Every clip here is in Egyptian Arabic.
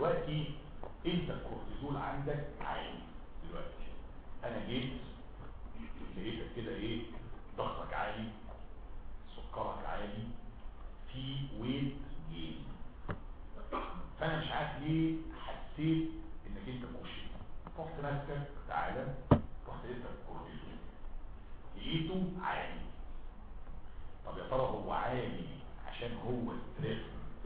دلوقتي انت الكورتيزول عندك عالي دلوقتي انا جيت لقيتك كده ايه ضغطك عالي سكرك عالي في ويت جين فانا مش عارف ليه حسيت انك انت كوشي رحت ماسكك تعالى رحت لقيتك الكورتيزول لقيته عالي طب يا ترى هو عالي عشان هو ستريس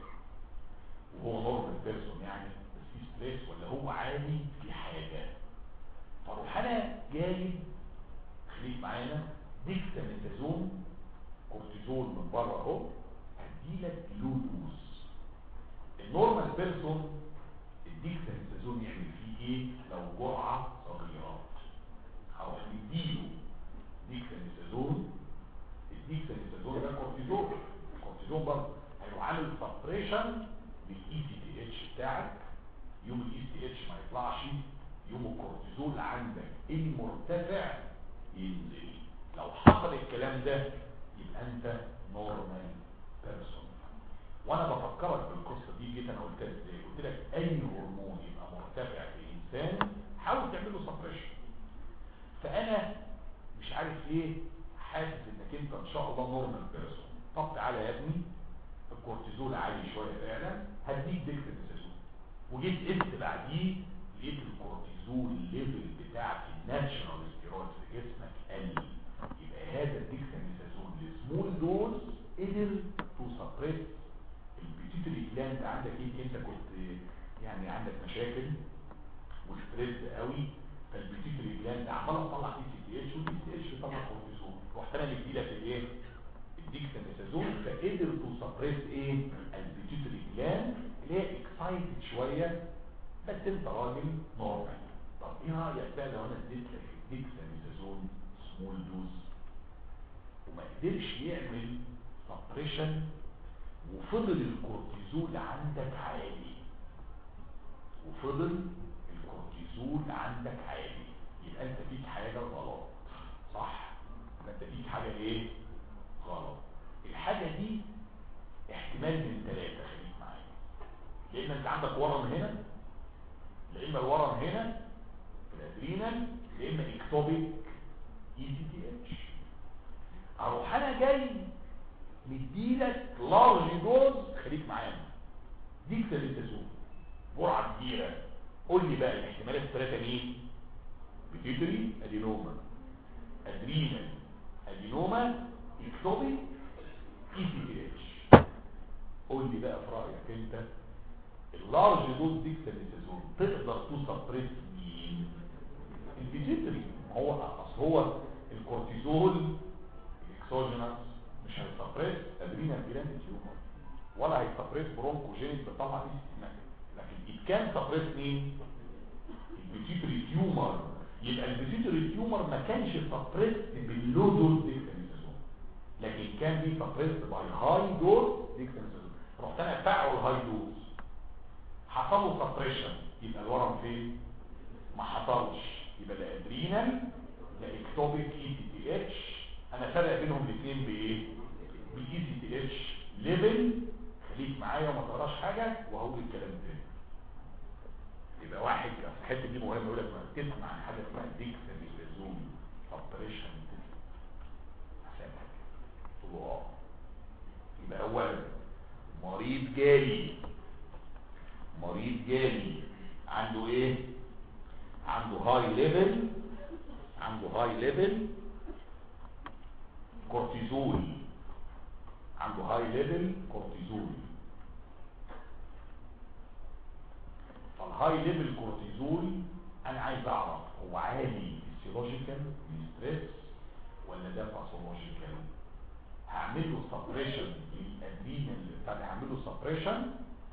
وهو نورمال بيرسون يعني بس في ستريس ولا هو عالي في حاجة فاروح انا جايب خليك معانا ديكساميثازون كورتيزون من بره اهو هديلك لو دوز النورمال بيرسون الديكساميثازون يعمل فيه ايه لو جرعة صغيرة هروح مديله ديكساميثازون الديكساميثازون ده كورتيزون الكورتيزون برضه هيروح عامل سبريشن للاي سي تي اتش بتاعك يوم الاي سي اتش ما يطلعش يوم الكورتيزول عندك المرتفع ينزل لو حصل الكلام ده يبقى انت نورمال بيرسون وانا بفكرك بالقصه دي جيت انا قلت لك ازاي قلت لك اي هرمون يبقى مرتفع في انسان حاول تعمل له سبريشن فانا مش عارف ليه حاسس انك انت ان شاء الله نورمال بيرسون طب تعالى يا ابني الكورتيزول عالي شويه فعلا هديك ديكتاميثازون وجيت قست بعديه لقيت الكورتيزول ليفل بتاعك الناتشرال ستيرويد في جسمك قل يبقى هذا الديكتاميثازون السمول دوز قدر تو سبريس البيتيتري جلاند عندك ايه انت كنت يعني عندك مشاكل وستريس قوي فالبيتيتري جلاند عماله تطلع اي سي تي اتش والدي سي اتش بيطلع كورتيزول رحت انا مديلك الايه الديكساميثازون فقدر تو سبريس ايه البيتيتري جلاند اللي هي اكسايتد شويه بس انت راجل نورمال طب ايه رايك بقى لو انا اديت لك الديكساميثازون سمول دوز وما قدرش يعمل سبريشن وفضل الكورتيزول عندك عالي وفضل الكورتيزول عندك عالي يبقى انت فيك حاجه غلط صح يبقى انت فيك حاجه ايه غلط الحاجه دي احتمال من ثلاثه خليك معايا لان انت عندك ورم هنا يا اما الورم هنا في الادرينال يا اما اكتوبيك اي سي تي اتش اروح انا جاي مديلك لارج دوز خليك معايا دي كتابتازون جرعه كبيره قول لي بقى الاحتمالات الثلاثه مين بيتيتري ادينوما ادرينال ادينوما اكتوبيك اي سي تي اتش قول لي بقى في رايك انت اللارج دوز ديكساميثازون تقدر تسبريس مين البيتيتري هو اصل هو الكورتيزول الاكسوجينس مش هيسبريس ادرينال جلاند تيومر ولا هيسبريس برونكوجينيك بتطلع دي لكن كان سبريس مين البيتيتري تيومر يبقى البيتيتري تيومر ما كانش سبريس باللو دوز ديكساميثازون لكن كان بي سبريس باي هاي دوز ديكساميثازون رحت انا ادفعه الهاي دوز حصل له سبريشن يبقى الورم فين ما حصلش يبقى لا ادرينال لا اكتوبيك اي سي تي اتش انا فرق بينهم الاثنين بايه بالاي سي تي اتش ليفل خليك معايا وما تقراش حاجه وهقول الكلام تاني يبقى واحد الحته دي مهمه يقول لك ما تسمع عن حاجه اسمها ديكساميثازون سبريشن الله يبقى اولا مريض جالي مريض جالي عنده ايه عنده هاي ليفل عنده هاي ليفل كورتيزول عنده هاي ليفل كورتيزول فالهاي ليفل كورتيزول انا عايز اعرف هو عالي فيسيولوجيكال من ستريس ولا ده باثولوجيكال هعمل له سبريشن للادرينال بتاع هعمل له سبريشن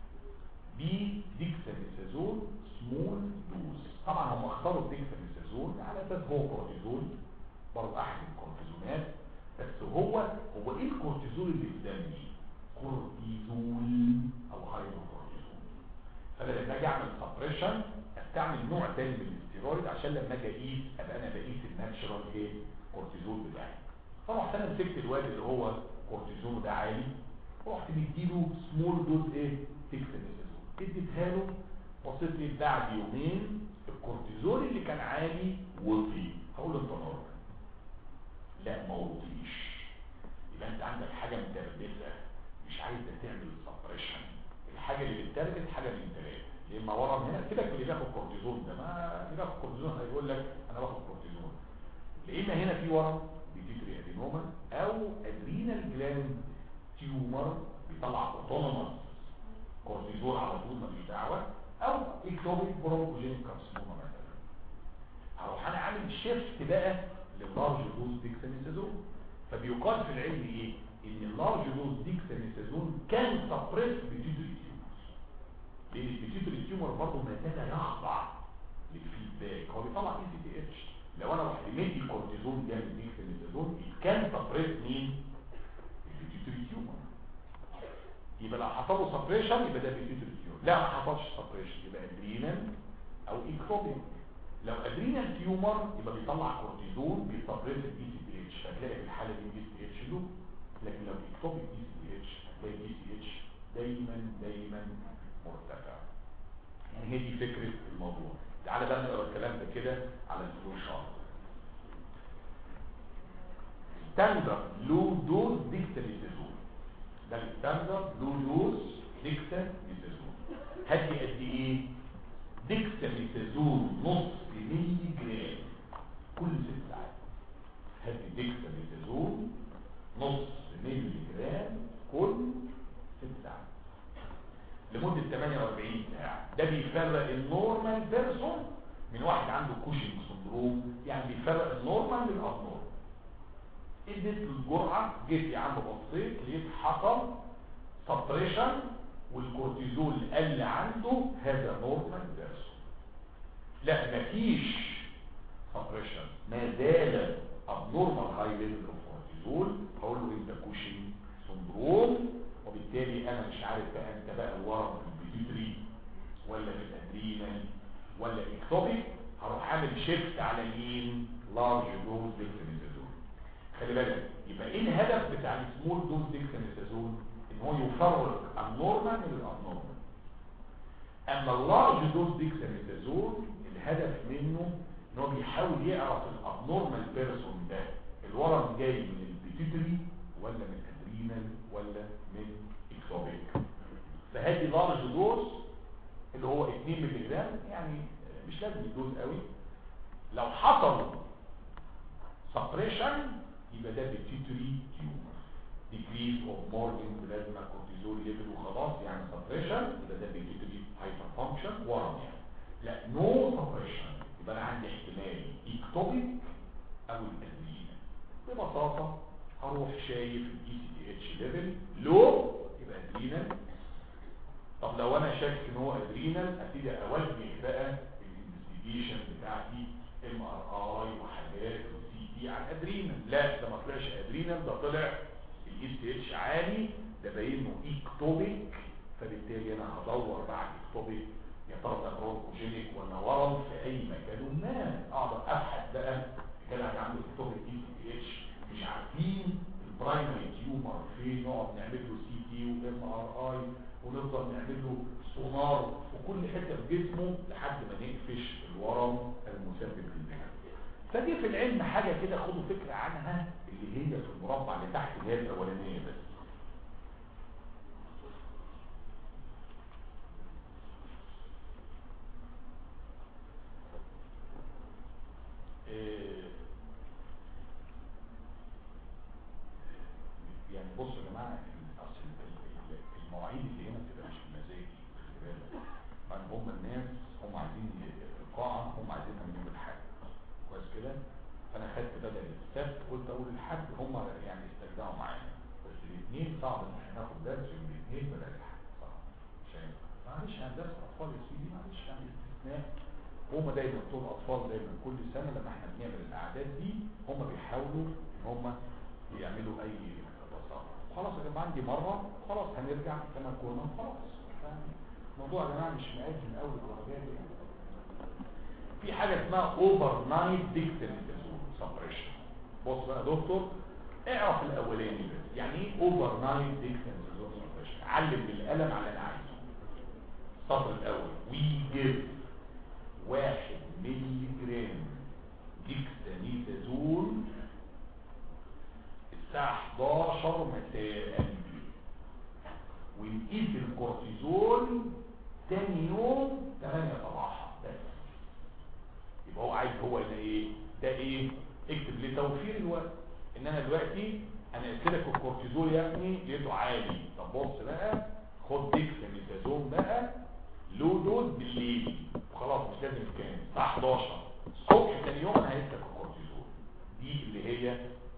بديكساميثازون سمول دوز طبعا هم اختاروا الديكساميثازون على اساس هو كورتيزون برضه احد الكورتيزونات بس هو هو ايه الكورتيزول اللي في دمي كورتيزول او هايدروكورتيزول فانا لما اجي اعمل سبريشن استعمل نوع تاني من الاستيرويد عشان لما اجي اقيس ابقى انا بقيس الناتشرال ايه كورتيزول بتاعي فرحت انا مسكت الواد اللي هو كورتيزون ده عالي رحت مديله سمول دوز ايه ديكساميثازون اديتها له بصيت لي بعد يومين الكورتيزول اللي كان عالي وطي هقول له انت نورمال لا ما وطيش يبقى انت عندك حاجه متربسه مش عايز تعمل سبريشن الحاجه اللي بتتربس حاجه من ثلاثه يا اما ورم هنا كده اللي بياخد كورتيزون ده ما اللي بياخد كورتيزون هيقول لك انا باخد كورتيزون يا اما هنا في ورم بيتيتري ادينوما او ادرينال جلاند تيومر بيطلع اوتونوموس كورتيزون على طول مفيش دعوه او اكتوبيك برونكوجينيك كارسينوما مثلا هروح انا عامل شيفت بقى لللارج دوز ديكساميثازون فبيقال في العلم ايه ان اللارج دوز ديكساميثازون كان سبريس بيتيتري تيومر لان البيتيتري تيومر برضه ما زال يخضع للفيدباك هو بيطلع اي سي تي اتش لو انا رحت مدي كورتيزون جنب ديكساميثازون كان سبريس مين البيتيتري تيومر يبقى لو حصل له سبريشن يبقى ده بيتيتري تيومر لا ما حصلش سبريشن يبقى ادرينال او اكتوبيك لو ادرينال تيومر يبقى بيطلع كورتيزون بيسبريس الاي سي تي اتش فتلاقي في الحاله دي الاي سي اتش له لكن لو اكتوبيك اي سي تي اتش هتلاقي الاي سي اتش دايما دايما مرتفع يعني هي دي فكره الموضوع تعالى بقى نقرا الكلام ده كده على الفلو شارت ستاندرد لو دوز ديكتاميثازون ده الستاندرد لو دوز ديكتاميثازون هدي قد ايه ديكتاميثازون نص ملي جرام كل ست ساعات هدي ديكتاميثازون نص ملي جرام كل ست ساعات لمدة 48 ساعة ده بيفرق النورمال بيرسون من واحد عنده كوشنج سندروم يعني بيفرق النورمال من الابنورمال اديت الجرعة جيت يا عم بصيت لقيت حصل سبريشن والكورتيزول قل عنده هذا نورمال بيرسون لا مفيش سبريشن ما زال ابنورمال هاي ليفل اوف كورتيزول هقول له انت كوشنج سندروم وبالتالي انا مش عارف بقى انت بقى الورم في البيتيوتري ولا في الادرينال ولا اكتوبيك هروح عامل شيفت على مين لارج دوز ديكساميثازون خلي بالك يبقى ايه الهدف بتاع السمول دوز ديكساميثازون ان هو يفرق النورمال من الابنورمال اما اللارج دوز ديكساميثازون الهدف منه ان هو بيحاول يعرف الابنورمال بيرسون ده الورم جاي من البيتيوتري ولا من الادرينال ولا من اكسوبيك فهذه لارج دوز اللي هو 2 مللي جرام يعني مش لازم الدوز قوي لو حصل سبريشن يبقى ده بيتيوتري تيومر decrease of morgan plasma cortisol level وخلاص يعني سبريشن يبقى ده بيتيوتري هايبر فانكشن ورم يعني لا نو سبريشن يبقى انا عندي احتمال اكتوبيك او الادرينال ببساطه هروح شايف الاي سي تي اتش ليفل لو يبقى ادرينال طب لو انا شايف ان هو ادرينال ابتدي اوجه بقى الانفستيجيشن بتاعتي ام ار اي وحاجات وسي تي على الادرينال لا ده ما طلعش ادرينال ده طلع الاي سي اتش عالي ده باين له اكتوبيك فبالتالي انا هدور بعد اكتوبيك يا ترى ده برونكوجينيك ولا ورم في اي مكان ما اقعد ابحث بقى كان عنده اكتوبيك اي سي تي اتش مش عارفين البرايمري تيومر فين نقعد نعمل له سي تي وام ار اي ونفضل نعمل له سونار في كل حته في جسمه لحد ما نقفش الورم المسبب للنهايه فدي في العلم حاجه كده خدوا فكره عنها اللي هي في المربع اللي تحت اللي هي الاولانيه بس إيه يعني بصوا يا جماعه اصل المواعيد اللي هنا بتبقى مش بمزاجي خلي بالك يعني هم الناس هم عايزين القاعه هم عايزينها من يوم الاحد كويس كده فانا خدت بدل السبت قلت اقول الحد هم يعني استجدعوا معايا بس الاثنين صعب ان احنا ناخد درس يوم الاثنين بدل الحد صعب مش هينفع معلش هندسه اطفال يا سيدي معلش يعني استثناء هم دايما طول اطفال دايما كل سنه لما احنا بنعمل الاعداد دي هم بيحاولوا ان هم يعملوا اي خلاص يا جماعه عندي مره خلاص هنرجع كما كنا خلاص الموضوع يا جماعه مش مقاس من اول الدرجات يعني في حاجه اسمها اوفر نايت ديكتاميثازون سبريشن بص بقى يا دكتور اعرف الاولاني بس يعني ايه اوفر نايت ديكتاميثازون سبريشن علم بالقلم على اللي عايزه السطر الاول وي جيف واحد ملي جرام ديكساميثازون الساعة 11 مساء ونقيس الكورتيزون تاني يوم 8 صباحا بس يبقى هو عايز هو ده ايه ده ايه اكتب لتوفير الوقت ان انا دلوقتي انا قلت لك الكورتيزول يا ابني لقيته عالي طب بص بقى خد ديكساميثازون بقى لو دوز بالليل وخلاص مش لازم الكلام الساعه 11 الصبح ثاني يوم انا هيسلك الكورتيزول دي اللي هي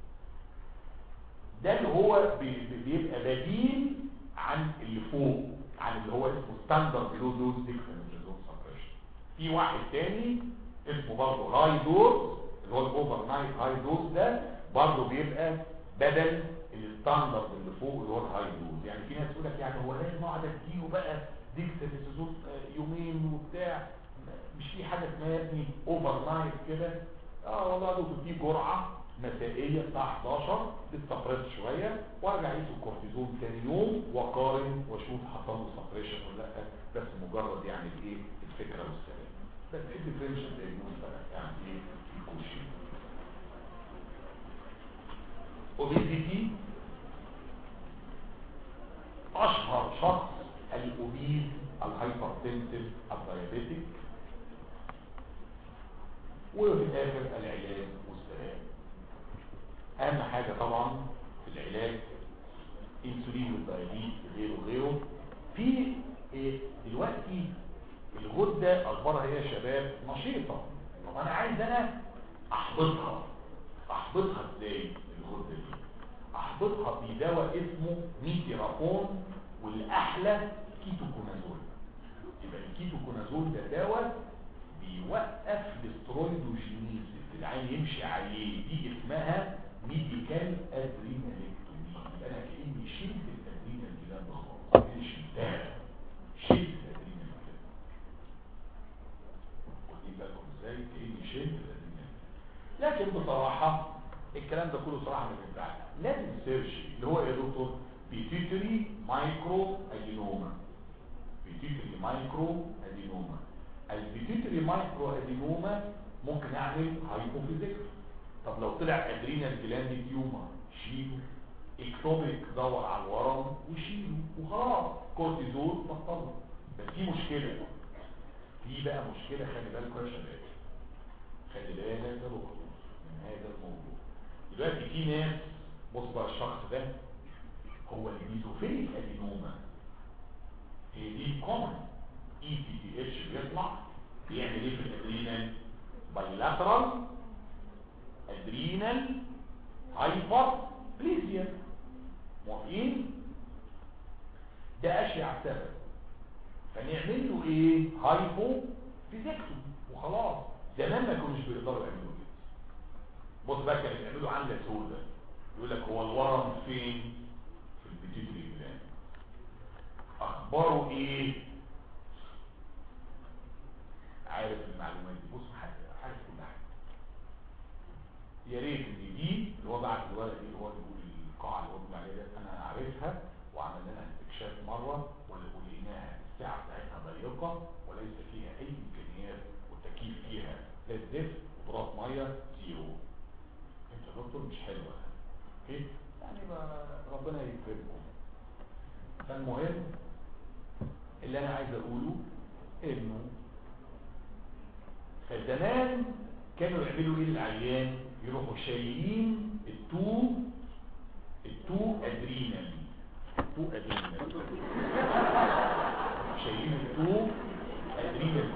ده اللي هو بي- بي- بيبقى بديل عن اللي فوق عن اللي هو اسمه ستاندرد لو دوز ديكساميثازون سبريشن في واحد تاني اسمه برضه هاي دوز اللي هو الاوفر نايت هاي دوز ده برضه بيبقى بدل الستاندرد اللي فوق اللي هو الهاي دوز يعني في ناس تقول لك يعني هو لازم اقعد اديله بقى ديكساميثازون آه، يومين وبتاع مش في حاجه اسمها يا ابني اوفر نايت كده اه والله لو تديه جرعه مسائيه الساعه 11 تستفرد شويه وارجع اقيس الكورتيزون تاني يوم واقارن واشوف حصل له سبريشن ولا لا بس مجرد يعني الايه الفكره والسلام بس ايه الديفرنشال دايجنوز بقى يعني ايه الكوشن اوبيزيتي اشهر شخص الاوبيز الهايبرتنسيف الدايابيتيك وفي الاخر العلاج والسلام اهم حاجه طبعا في العلاج انسولين والدايابيت غيره غيره في إيه دلوقتي الغده اخبارها ايه يا شباب نشيطه طب انا عايز انا احبطها احبطها ازاي الغده دي احبطها بدواء اسمه ميتيرابون والاحلى كيتوكونازول يبقى الكيتوكونازول ده دواء بيوقف الاسترويدوجينيسيس العين يمشي عليه دي اسمها ميديكال ادرينالكتومي يبقى انا كاني شلت الادرينال جلاند خالص كاني شلتها شلت الادرينال جلاند واخدين بالكم ازاي كاني شلت الادرينال لكن بصراحه الكلام ده كله صراحه مش بتاعنا لازم سيرش اللي هو ايه يا دكتور بيتيتري مايكرو ادينوما بيتيتري مايكرو ادينوما البيتيتري مايكرو ادينوما ممكن اعمل هايبوفيزيك طب لو طلع ادرينال جلاند تيومر شيله اكتوبيك دور على الورم وشيله وخلاص كورتيزول بطله بس في مشكله في بقى مشكله خلي بالكم يا شباب خلي بالك يا دكتور من هذا الموضوع دلوقتي في ناس بص بقى الشخص ده هو الميزوفيليك ادينوما هي دي كومن اي تي تي اتش بيطلع بيعمل ايه في الادرينال بايلاترال ادرينال هايبر بليزيا موافقين ده اشيع سبب فنعمل له ايه هايبو فيزيكتوم وخلاص زمان ما كانوش بيقدروا يعملوا كده بص بقى كانوا بيعملوا عامله سودة يقول لك هو الورم فين في البيتيتري جلاند اخباره ايه عارف المعلومات دي بص حاجه عارف كل حاجه يا ريت ان دي اللي هو بعت الورقه دي اللي هو بيقول القاعه اللي هو بيقول عليها ده انا عارفها وعملنا لها استكشاف مره ولقيناها الساعه بتاعتها ضيقه وليس فيها اي امكانيات والتكييف فيها لا زفت وتراب ميه زيرو انت يا دكتور مش حلوه اوكي يعني ما ربنا يكرمكم فالمهم اللي انا عايز اقوله انه فزمان كانوا يعملوا ايه للعيان يروحوا شايلين التو التو ادرينال التو ادرينال شايلين التو ادرينال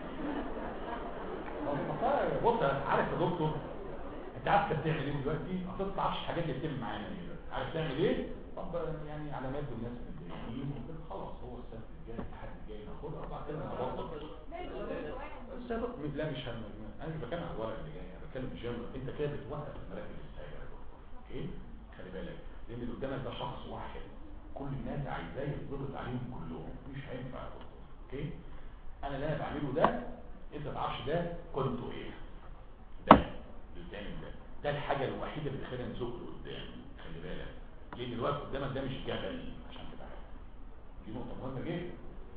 بص عارف يا دكتور انت عارف انت بتعمل ايه دلوقتي اصل ما تعرفش الحاجات اللي بتتم معانا دي عارف تعمل ايه طب يعني علامات الناس متضايقين خلاص هو السبت الجاي الحد الجاي ناخدها وبعد كده نبطل السبب لا مش هم انا مش بتكلم على الورق اللي جاي انا بتكلم جنرال انت كده بتوقف المراكز السايره يا دكتور اوكي خلي بالك لان اللي قدامك ده شخص واحد كل الناس عايزاه يتضغط عليهم كلهم مش هينفع يا دكتور اوكي انا اللي انا بعمله ده انت ما تعرفش ده كنت ايه ده اللي بتعمل ده ده الحاجه الوحيده اللي خلينا نزق لقدام خلي بالك لان الوقت قدامك ده مش جبل عشان تبقى عارف دي نقطه مهمه جدا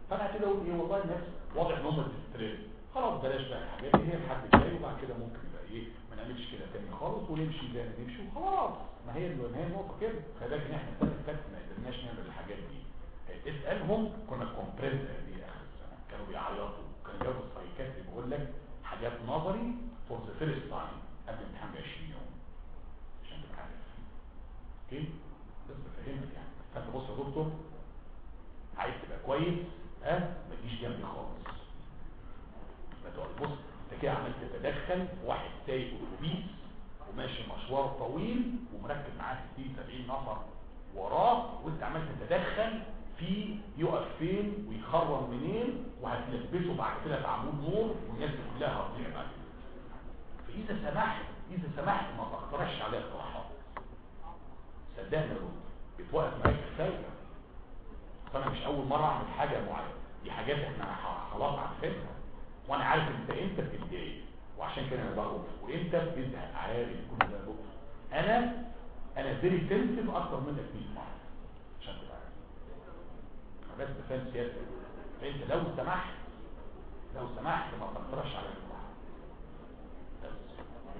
فانا كده اقول ايه والله الناس واضح ان هم بتستريس خلاص بلاش بقى الحاجات دي هي الحد الجاي وبعد كده ممكن يبقى ايه ما نعملش كده تاني خالص ونمشي زي ما نمشي وخلاص ما هي ما هي النقطه كده خلي بالك ان احنا السنه اللي فاتت ما قدرناش نعمل الحاجات دي اسالهم كنا كومبريس دي اخر السنه كانوا بيعيطوا كانوا جابوا السايكات بيقول لك حاجات نظري فور ذا فيرست تايم قبل الامتحان ب 20 يوم عشان تبقى عارف اوكي بس بفهمك يعني فانت بص يا دكتور عايز تبقى كويس ها ما تجيش جنبي خالص ما تقعد بص انت كده عمال تتدخل واحد سايق اتوبيس وماشي مشوار طويل ومركب معاه 60 70 نفر وراه وانت عمال تتدخل في يقف فين ويخرم منين وهتلبسه بعد كده في عمود نور والناس دي كلها هتضيع بعد كده فاذا سمحت اذا سمحت ما تقترحش عليها اقتراحات صدقني يا دكتور بتوقف معاك كفايه فانا مش اول مره اعمل حاجه معينه دي حاجات احنا خلاص عارفينها وانا عارف انت امتى بتتضايق وعشان كده انا بقول وامتى بتزهق عارف كل ده بكره انا انا فيري سنسيف اكتر منك 100 مره عشان تبقى عارف بس بفهم سياسه فانت لو سمحت لو سمحت ما تقترحش على الواحد بس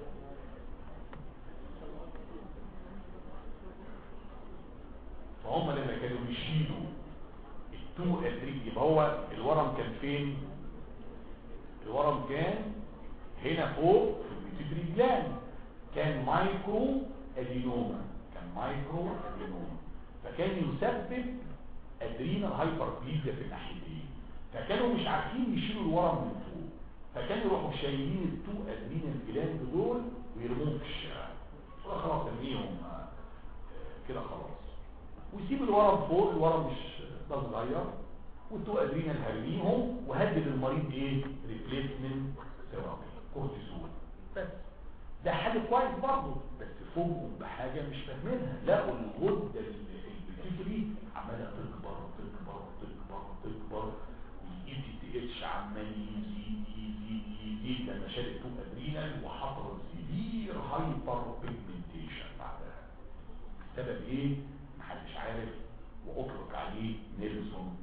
فهم لما كانوا بيشيلوا التو ادريج يبقى هو الورم كان فين الورم كان هنا فوق في البيتيتري جلاند كان مايكرو ادينوما كان مايكرو ادينوما فكان يسبب ادرينال هايبربليزيا في الناحيتين فكانوا مش عارفين يشيلوا الورم من فوق فكانوا يروحوا شايلين التو ادرينال جلاند دول ويرموهم في الشارع خلاص ارميهم كده خلاص ويسيب الورم فوق الورم مش ده صغير وانتوا قادرين نهرميهم وهدد المريض ايه ريبليسمنت ثيرابي كورتيزون بس ده حاجه كويس برضه بس فوقهم بحاجه مش فاهمينها لقوا الغده البيتيتري عماله تكبر تكبر تكبر تكبر والاي تي تي اتش عمال يزيد يزيد يزيد لما شال التو ادرينال وحصل سيفير هايبر بيجمنتيشن بعدها السبب ايه محدش عارف واطلق عليه نيلسون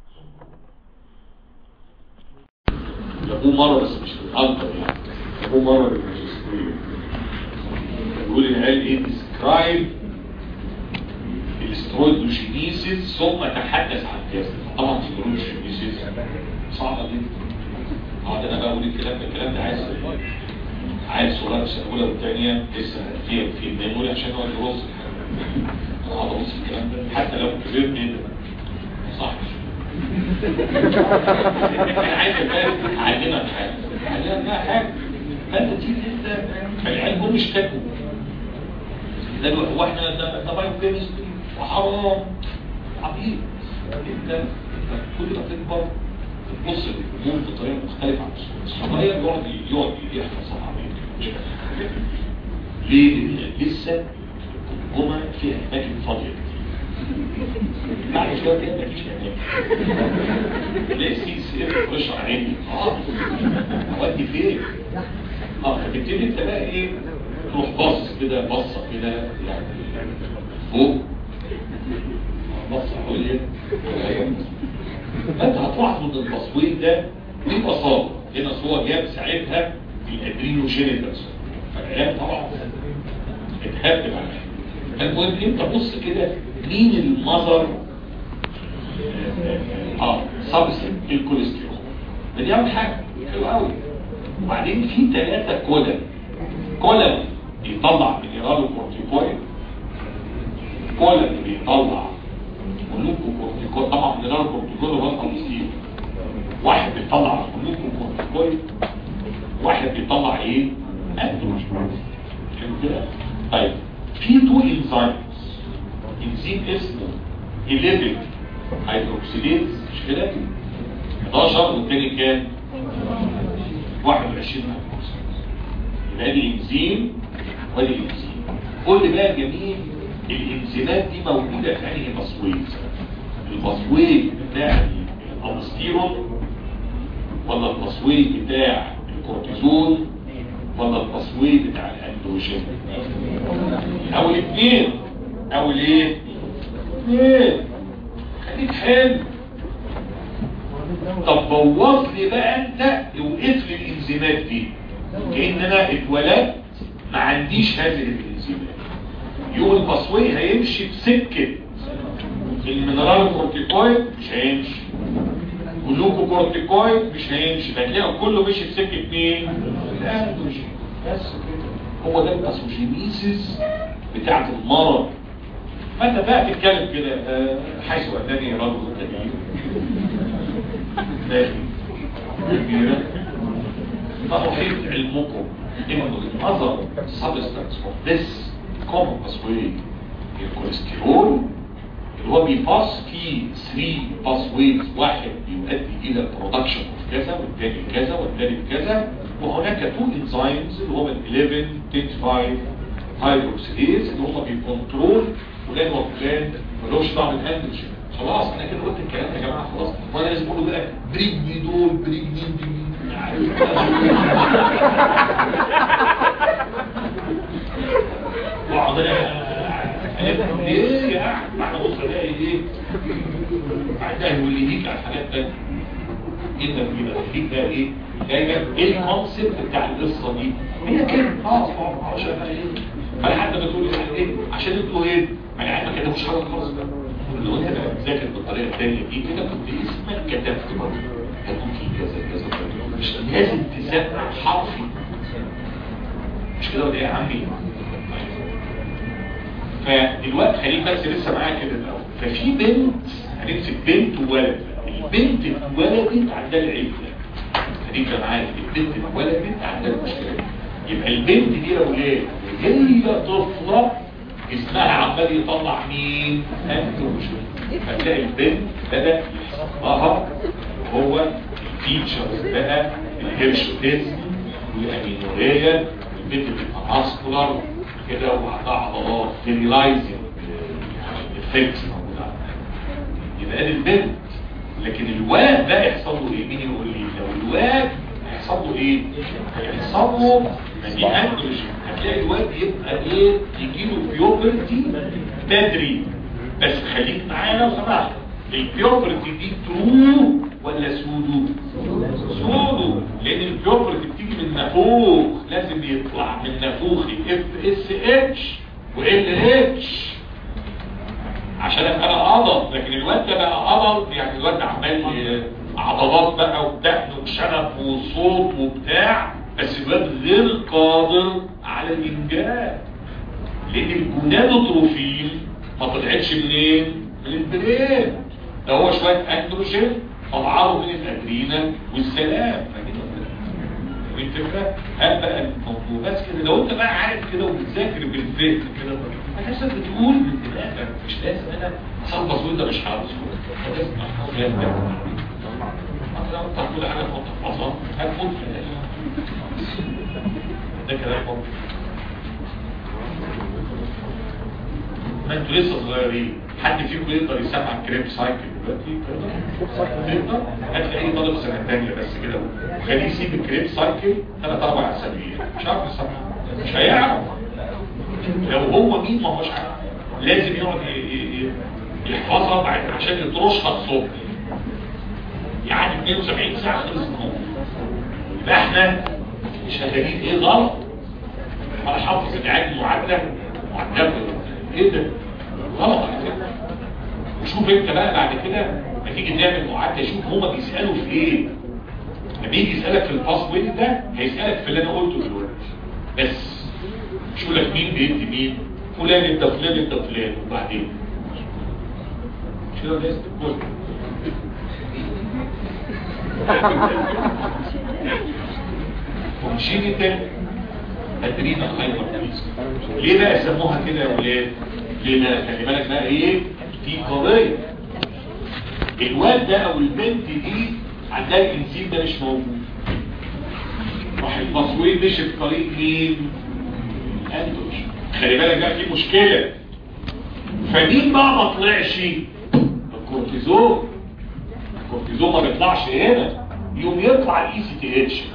جابوه مرة بس مش بالأكبر يعني جابوه مرة بالماجستير بيقول إن قال إيه ديسكرايب الاسترويدوجينيسيس ثم تحدث عن كذا طبعا الاسترويدوجينيسيس صعبة جدا اقعد انا بقى اقول الكلام ده الكلام ده عايز عايز صغير في السنه الاولى والثانيه لسه في في الميموري عشان هو اللي يبص انا اقعد ابص الكلام ده حتى لو كبرت ايه ما صحش انا عايز افهم اعلمك حاجه اعلمك بقى حاجه فانت تيجي انت العلم هو مش كاتبه ده واحنا ده ده بايو كيمستري وحرام عبيط انت كل ما تكبر تبص للامور بطريقه مختلفه عن الصغير يقعد يقعد يحفظ عبيط ليه؟ لسه الجمعه فيها اماكن فاضيه بعد شويه كده مفيش اماكن تلاقي سي سير خش عليك اه اودي فين؟ اه فتبتدي انت بقى ايه تروح بص كده بصه كده يعني فوق بصه عليا انت هتروح من التصوير ده ببساطه هنا هو جاب ساعتها الادرينوجينيتس فالعيال طبعا اتهبل على المهم انت بص كده مين المظر اه سبستنت الكوليسترول دي اول حاجه حلو قوي وبعدين في ثلاثه كولن كولن بيطلع مينرال كورتيكويد كولن بيطلع ملوكو كورتيكويد طبعا مينرال كورتيكويد هو الكوليسترول واحد بيطلع ملوكو كورتيكويد واحد بيطلع ايه اندروجين حلو كده طيب في تو انزيمز انزيم اسمه 11 هيدروكسيليز مش كده 11 والتاني كام 21 هيدروكسيليز يبقى دي انزيم ودي انزيم قول لي بقى جميل الانزيمات دي موجوده في انهي تصويت التصويت بتاع الالستيرون ولا التصويت بتاع الكورتيزون ولا التصويت بتاع الاندروجين او الاثنين او الايه اثنين خليك حلو طب بوظ لي بقى انت وقف لي الانزيمات دي كأن انا اتولدت ما عنديش هذه الانزيمات يوم البصوي هيمشي بسكة المينرال كورتيكويد مش هيمشي جلوكو كورتيكويد مش هيمشي هتلاقي كله مشي بسكة مين؟ الاندروجين بس كده هو ده الاسوجينيسيس بتاعت المرض فانت بقى تتكلم كده آه، حيث اتاني رجل كبير ماشي كبيرة فأحيط علمكم إنه الأثر substance of this common pathway الكوليسترول اللي هو بيباص فيه 3 باثويز واحد يؤدي إلى برودكشن اوف كذا والتاني كذا والتالت كذا وهناك تو انزيمز اللي هو ال 11 10 5 هيدروكسيليز اللي هم بيكونترول فلان وفلان ملوش دعوه بالاندروجين خلاص انا كده قلت الكلام يا جماعه خلاص وانا لازم اقول بقى بريجني دول بريجني دي واقعد انا ليه يا احمد ما احنا بص الاقي ايه عندها واللي يجيك على الحاجات الثانيه انك بيبقى فيك بقى ايه دايما ايه الكونسيبت بتاع القصه دي هي كده خلاص ما عشان ايه فانا حتى بتقول يعني ايه عشان انتوا ايه ما يعني ما كتبوش حاجه خالص بقى لو انت بتذاكر بالطريقه الثانيه دي كده كنت اسمك كتبت برضه هتقول في كذا كذا كذا مش لازم تسمع حرفي مش كده ولا ايه يا عمي فدلوقتي خليك بس لسه معايا كده الاول ففي بنت هنمسك بنت وولد البنت اتولدت عندها العيب ده خليك معايا البنت اتولدت عندها المشكله دي يبقى البنت دي يا ولاد هي طفله جسمها عمال يطلع مين اندروجين فتلاقي البنت بدا يحصل لها هو الفيتشرز بقى الهيرشوتيزم والامينوريا البنت بتبقى ماسكولار كده وعندها عضلات فيريلايزنج افكتس موجوده يبقى دي البنت لكن الواد ده يحصل له ايه مين يقول لي لو الواد هيحصل له ايه هيحصل له ما دي اندروجين هتلاقي الواد يبقى ايه يجي له بيوبرتي بدري بس خليك معايا لو سمحت البيوبرتي دي ترو ولا سودو سودو لان البيوبرتي بتيجي من نافوخ لازم يطلع من نافوخ اف اس اتش وال اتش عشان ابقى انا عضل لكن الواد ده بقى عضل يعني الواد ده عمال ي- عضلات بقى ودقن وشنب وصوت وبتاع بس الواد غير قادر على الانجاب لان الجونادوتروفيل ما طلعتش منين من البرين ده هو شويه اندروجين طلعوا من الادرينال والسلام فاهمين الفكره هل بقى الموضوع بس كده لو انت بقى عارف كده وبتذاكر بالفهم كده هتحس بتقول من دماغك مش لازم انا اصل بصوت ده مش حافظ لازم احفظ لازم لو انت هتقول حاجه فوق تحفظها هتموت في الاخر ده كلام ممكن ما انتوا لسه صغيرين حد فيكم يقدر يسمع الكريب سايكل دلوقتي يقدر هتلاقي طالب سنه ثانيه بس كده وخليه يسيب الكريب سايكل ثلاث اربع اسابيع مش عارف يسمع مش هيعرف لو هو مين ما هوش عارف لازم يقعد ي- ي- ي- يحفظها بعد عشان يطرشها الصبح يعني 72 ساعه خلص النوم يبقى احنا شغالين ايه غلط انا حافظ العيال المعادله معدله ايه ده غلط على فكره وشوف انت بقى بعد كده لما تيجي تعمل معادله شوف هما بيسالوا في ايه لما يجي يسالك في الباسورد ده هيسالك في اللي انا قلته دلوقتي بس مش يقول لك مين بيدي مين فلان انت فلان انت فلان وبعدين مش كده لازم تقول كونجينيتال ادرينا هايبرتنشن ليه بقى سموها كده يا ولاد ليه بقى خلي بالك بقى ايه في قضيه الواد ده او البنت دي عندها الانزيم ده مش موجود راح الباسوي مشي في طريق مين اندروجين خلي بالك بقى في مشكله فمين بقى ما طلعش الكورتيزون الكورتيزون ما بيطلعش هنا يوم يطلع الاي سي تي اتش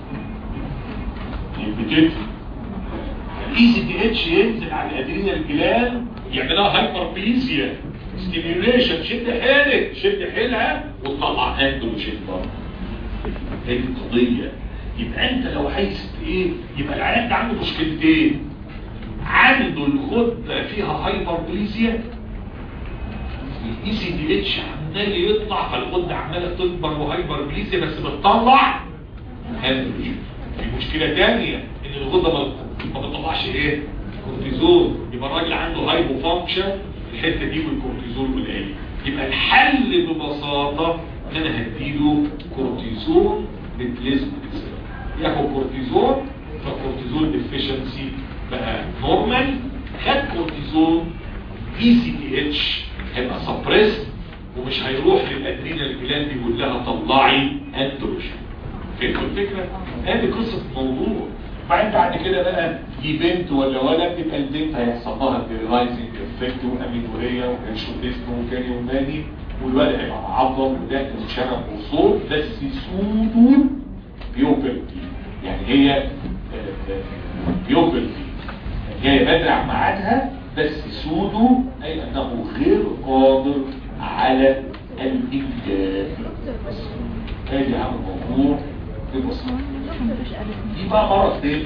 بتدي الاي سي تي اتش ينزل على الادرينال جلاند يعملها هايبربليزيا ستيميوليشن شد حيلك شد حيلها وتطلع اندروجين برضه هي دي القضيه يبقى انت لو عايز ايه يبقى العيان ده عنده مشكلتين عنده الغده فيها هايبربليزيا الاي سي دي اتش عمال يطلع فالغده عماله تكبر وهايبربليزيا بس بتطلع اندروجين في مشكله ثانيه ان الغده ما ما بتطلعش ايه كورتيزون يبقى الراجل عنده هايبو فانكشن الحته دي والكورتيزون قليل يبقى الحل ببساطه ان انا هديله كورتيزون ريبليسمنت ياخد كورتيزون فالكورتيزون ديفيشنسي بقى نورمال خد كورتيزون اي سي تي اتش هيبقى سبريس ومش هيروح للادرينال جلاند يقول لها طلعي اندروجين فهمتوا الفكره؟ هذه قصه موضوع بعدين بعد كده بقى دي بنت ولا ولد يبقى البنت هيحصل لها الجيرايزنج افكت وامينوريا وهيرشوتيزم وكاريوماني والولد هيبقى معظم وداخل وشرب وصوت بس سودو بيوبلتي يعني هي بيوبلتي هي بدري عن ميعادها بس سودو اي انه غير قادر على الانجاب هذه عن الموضوع ببساطه دي بقى مرض تاني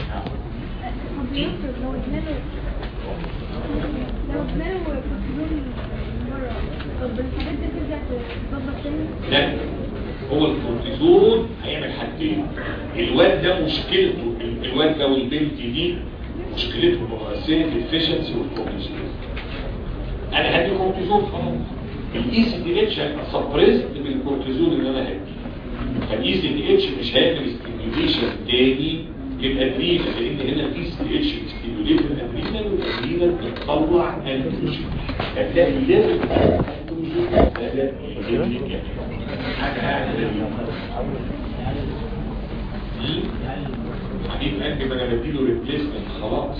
لا هو الكورتيزون هيعمل حاجتين الواد ده مشكلته الواد ده والبنت دي مشكلتهم الرئيسيه الافشنسي والكورتيزون انا هدي كورتيزون خلاص الاي سي دي اتش هيبقى سبريست بالكورتيزون اللي انا هديه فالاي سي دي اتش مش هيعمل ستيميوليشن تاني للادرينال لان هنا في سي دي اتش ستيميوليت الادرينال والادرينال بتطلع اندروجين هتلاقي الليفل اندروجين بدا يقل حاجه حبيب قلبي ما انا بديله ريبليسمنت خلاص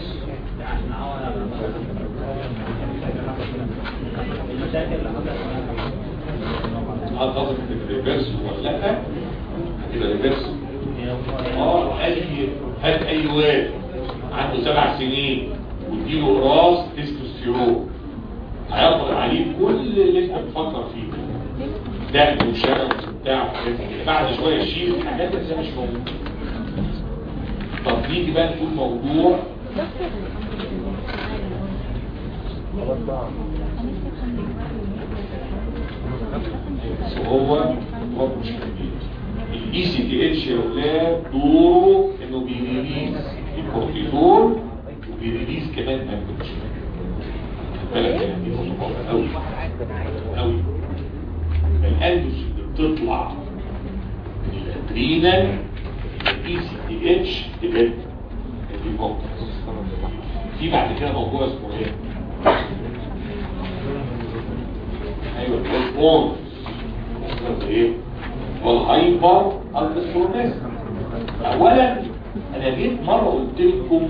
هتظبط الريفرس ولا لا هتبقى ريفرس اه اي هات اي واد عنده سبع سنين واديله راس تستوستيرون هيطلع عليه كل اللي انت بتفكر فيه دهن وشرب وبتاع بعد شويه شيل الحاجات اللي مش موجوده طب نيجي بقى نقول موضوع هو هو مش كبير الاي سي تي اتش يا اولاد دوره انه بيريليز الكورتيزول وبيريليز كمان اندروجين بالك يعني دي نقطه قوي قوي الاندروجين اللي بتطلع من الادرينال الاي سي تي اتش تبقى في بعد كده موضوع اسمه ايه ايوه الهرمون ايه والهايبر الكترونيزم اولا انا جيت مره قلت لكم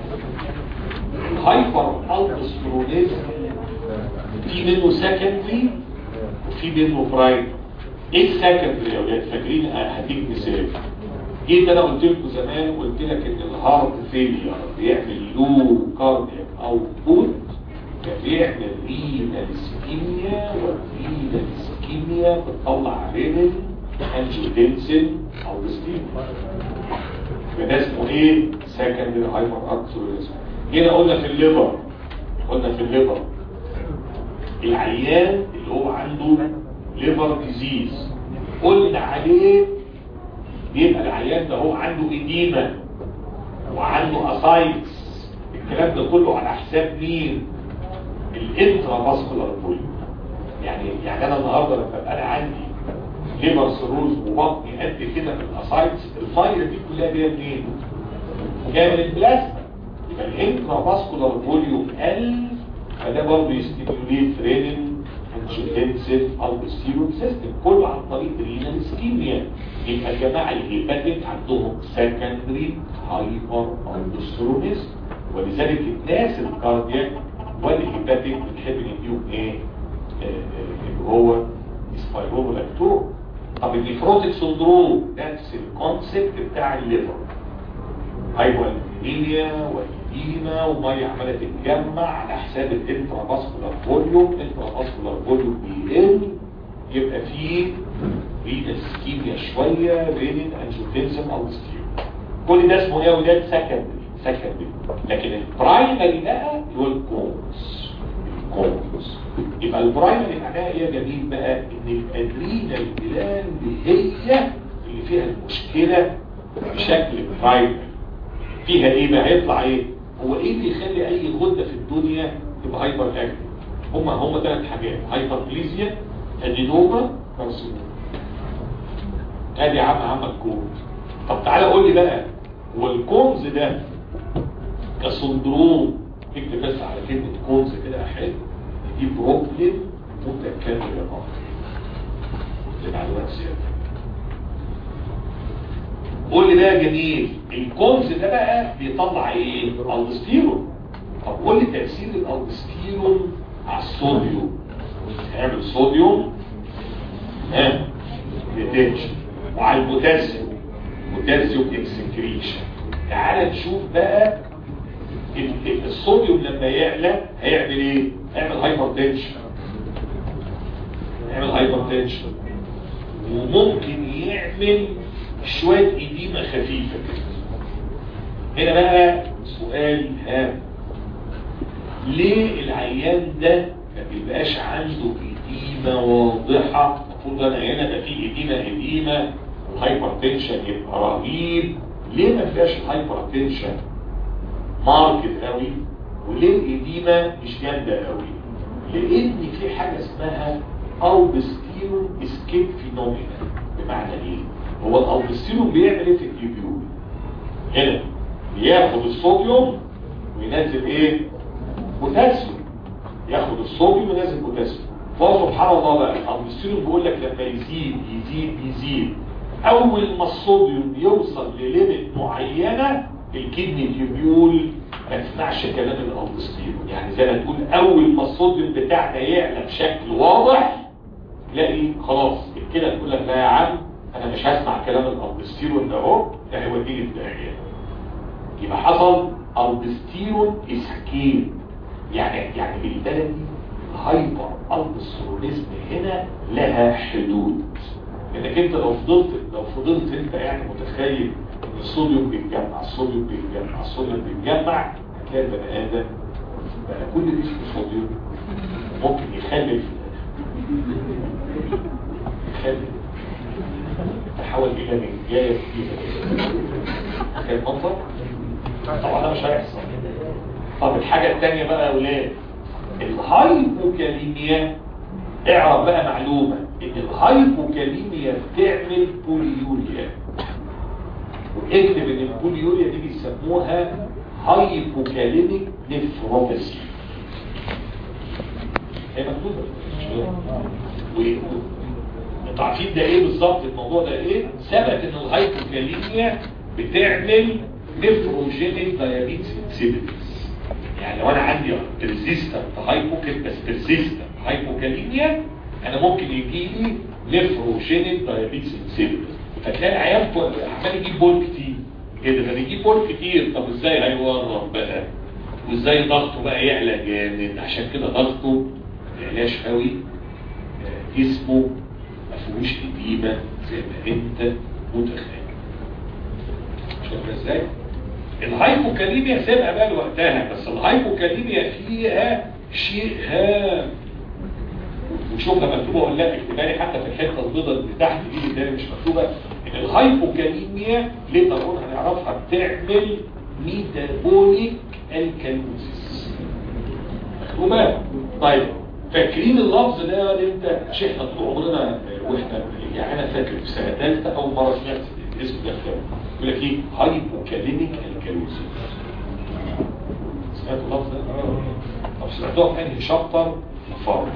الهايبر الكترونيزم في منه سكندري وفي منه برايمري ايه السكندري يا ولاد فاكرين هديك مثال جيت انا قلت لكم زمان قلت لك ان الهارت فيلير بيعمل لو كاردياك اوتبوت بيعمل رينال سكيميا والرينال سكيميا بتطلع رينال انجيوتنسين او ستيم فده اسمه ايه سكندري هايبر ارتريزم هنا قلنا في الليفر قلنا في الليفر العيان اللي هو عنده ليفر ديزيز قلنا عليه بيبقى العيان ده هو عنده إديمة وعنده أسايتس الكلام ده كله على حساب مين الانترا فاسكولار فوليوم يعني يعني انا النهارده لما ابقى انا عندي ليفر سيروز وبطني قد كده من الاسايتس الميه دي كلها جايه منين؟ جايه من البلازما يبقى الانترا فاسكولار فوليوم قل فده برضه يستيموليت رينين انجيوتنسيف البستيرون سيستم كله عن طريق رينال اسكيميا يبقى الجماعه الهيباتيك عندهم سكندري هايبر البستيرونيزم ولذلك الناس الكاردياك والهيباتيك بنحب نديهم ايه اللي هو سبايرولولاكتور طب النيفروتيك سندروم نفس الكونسيبت بتاع الليفر هايبوالبينيا اديمه وميه عماله تتجمع على حساب الانترا فاسكولار فوليوم الانترا فاسكولار فوليوم بيقل يبقى فيه رينا سكيميا شويه بين الانجيوتنسن او الستيرو كل ده اسمه ايه يا ولاد سكندري سكندري لكن البرايمري بقى هو الكونز الكونز يبقى البرايمري معناها ايه يا جميل بقى ان الادرينال جلاند هي اللي فيها المشكله بشكل برايمري فيها ايه بقى هيطلع ايه هو ايه اللي يخلي اي غده في الدنيا تبقى هايبر اكتف هما هما ثلاث حاجات هايبربليزيا ادينوما كارسينوما ادي يا عم عمك كونز طب تعالى قول لي بقى هو الكونز ده كسندروم اكتب بس على كلمه كونز كده احل دي بروبلم متكامل الامر لمعلومات سيادتك قول لي بقى يا جميل الكونز ده بقى بيطلع ايه الدستيرون طب قول لي تاثير الالدستيرون على الصوديوم هيعمل صوديوم ها ريتنشن وعلى البوتاسيوم بوتاسيوم اكسكريشن تعال نشوف بقى الصوديوم لما يعلى هيعمل ايه هيعمل هايبر تنشن هيعمل هايبر تنشن وممكن يعمل شوية إديمة خفيفة هنا بقى سؤال هام ليه العيان ده ما بيبقاش عنده إديمة واضحة المفروض انا هنا ده في إديمة إديمة وهايبر تنشن يبقى رهيب ليه ما فيهاش الهايبر تنشن ماركت قوي وليه الإديمة مش جامدة قوي لأن في حاجة اسمها أوبستيرون اسكيب فينومينا بمعنى ايه هو الأوبستيرون بيعمل ايه في التيوبيول هنا بياخد الصوديوم وينزل ايه بوتاسيوم ياخد الصوديوم وينزل بوتاسيوم فهو سبحان الله بقى الأوبستيرون بيقول لك لما يزيد يزيد يزيد اول ما الصوديوم يوصل لليميت معينة الكدني تيوبيول ما تسمعش كلام الأوبستيرون يعني زي ما تقول اول ما الصوديوم بتاعنا يعلى بشكل واضح تلاقي خلاص الكلى تقول لك لا يا عم انا مش هسمع كلام الالبستيرون ده اهو ده هيوديني في داهيه يبقى حصل البستيرون اسكيب يعني يعني بالبلدي هايبر البستيرونيزم هنا لها حدود انك انت لو فضلت لو فضلت انت يعني متخيل ان الصوديوم بيتجمع الصوديوم بيتجمع الصوديوم بيتجمع هتلاقي البني ادم بقى كل دي صوديوم ممكن يخلف يخلف تحول الى من جاية كده المنظر طبعا ده مش هيحصل طب الحاجة التانية بقى يا اولاد الهايبوكاليميا اعرف بقى معلومة ان الهايبوكاليميا بتعمل بوليوريا واكتب ان البوليوريا دي بيسموها هايبوكاليميك نفروباسي هي مكتوبة انتوا عارفين ده ايه بالظبط الموضوع ده ايه ثبت ان الهايبوكاليميا بتعمل نفروجينيك دايابيتس انسيبيتس يعني لو انا عندي ريزيستنت هايبوكال بس ريزيستنت هايبوكاليميا انا ممكن يجي لي نفروجينيك دايابيتس انسيبيتس فتلاقي العيان عمال يجيب بول كتير كده ده بيجيب بول كتير طب ازاي هيورم بقى وازاي ضغطه بقى يعلى جامد عشان كده ضغطه ما يعلاش قوي جسمه ما فيهوش اديمه زي ما انت متخيل شوف ازاي الهايبوكاليميا سابقه بقى لوقتها بس الهايبوكاليميا فيها شيء هام وشوفها مكتوبه ولا لا اكتبالي حتى في الحته البيضاء اللي تحت دي اللي مش مكتوبه ان الهايبوكاليميا ليه ضروري هنعرفها بتعمل ميتابوليك الكالوزيس مكتوبه طيب فاكرين اللفظ ده ولا انت مش احنا طول عمرنا واحنا يعني انا فاكر في سنه ثالثه اول مره سمعت الاسم ده يقول لك ايه هايبوكاليميك الكالوزيس سمعتوا اللفظ ده؟ طب سمعتوها في انهي شابتر؟ فرق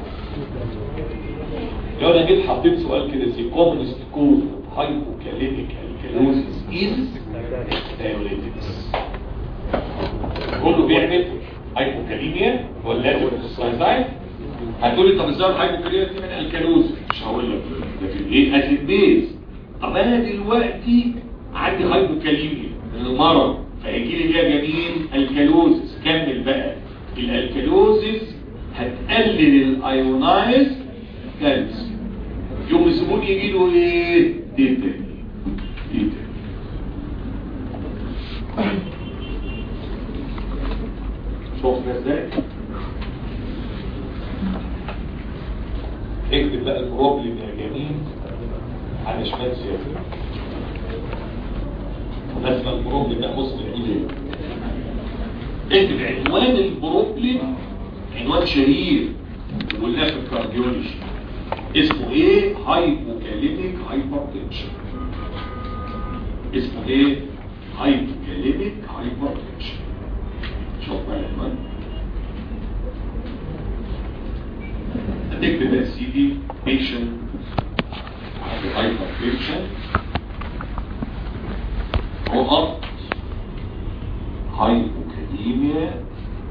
لو انا جيت حطيت سؤال كده زي كومنست كوز هايبوكاليميك الكالوزيس از دايوريتكس كله بيعمل هايبوكاليميا ولا سايزايد هتقول لي طب ازاي الهايبوكاليميا دي من الكالوز مش هقول لك لكن ايه اسيد بيز طب انا دلوقتي عندي هايبوكاليميا من المرض هيجي لي بيها جميل الكالوزس كمل بقى الالكالوزس هتقلل الايونايز كالسيوم يوم الزبون يجي له ايه تيتاني تيتاني شوفنا ازاي اكتب بقى البروبلم يا جميل على شمال سياسة لازم البروبلم ده بص ايه اكتب عنوان البروبلم عنوان شهير وقلناه في الكارديولوجي اسمه ايه هايبوكاليميك هايبرتنشن اسمه ايه هايبوكاليميك هايبرتنشن شوف بقى العنوان هتكتب يا سيدي بيشن هايبرتنشن نقط هايبوكاليميا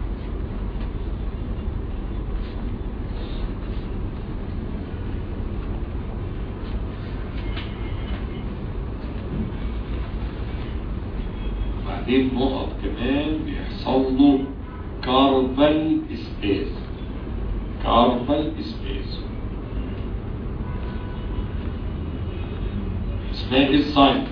بعدين نقط كمان بيحصل له كاربال سبيس كاربال سبيس اسمها ايه الساين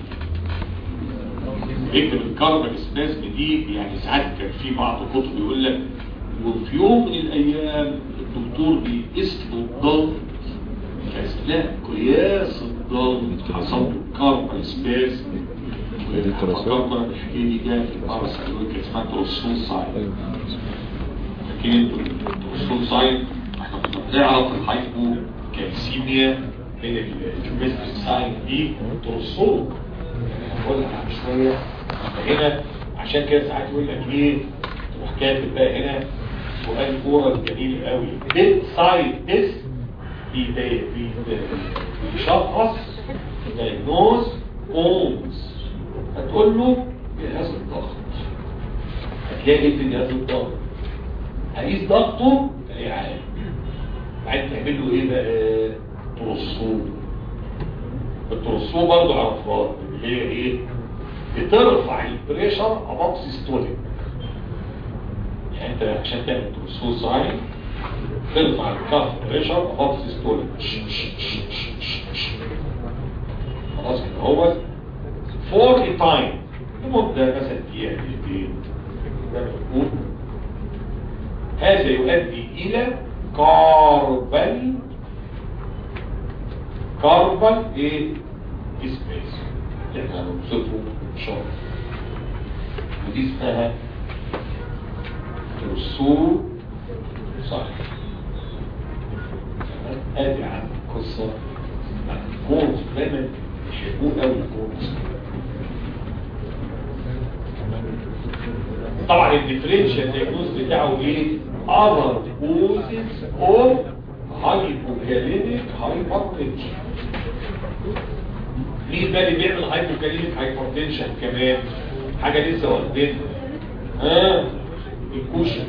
اكتب الكاربال سبيس دي يعني ساعات كان في بعض الكتب يقول لك وفي يوم من الايام الدكتور بيقيس له الضغط لا قياس الضغط حصل له كاربال سبيس فكرنا الحكايه دي جايه في البارس قالوا لك اسمها تروسون ساين فاكرين تروسون ساين احنا كنا بنعرف الهايبو كالسيميا من الكيمستري ساين دي تروسون هقول لك عن شويه هنا عشان كده ساعات يقول لك ايه تروح كاتب بقى هنا سؤال اورال جميل قوي ديت سايد ديس بيشخص دايجنوز اونز هتقول له جهاز الضغط هتلاقي ايه في جهاز الضغط هقيس ضغطه تلاقيه عالي بعدين تعمل له ايه بقى ترصوه الترصوه برضه عرفها اللي هي ايه بترفع البريشر اباف سيستوليك يعني انت عشان تعمل ترصوه صحيح ترفع الكف بريشر اباف سيستوليك خلاص كده هو فور a time لمدة مثلا دقيقة دقيقتين ده بنقول هذا يؤدي إلى كاربل كاربل ايه سبيس احنا هنوصفه شرط ودي اسمها ترسول صحيح ادي عن قصة عن الكورس دايما يحبوه قوي الكورس طبعا الديفرنشال دياجنوز بتاعه ايه other causes of hypokalemic hypertension مين بقى اللي بيعمل hypokalemic hypertension كمان حاجة لسه واخدينها ها الكوشن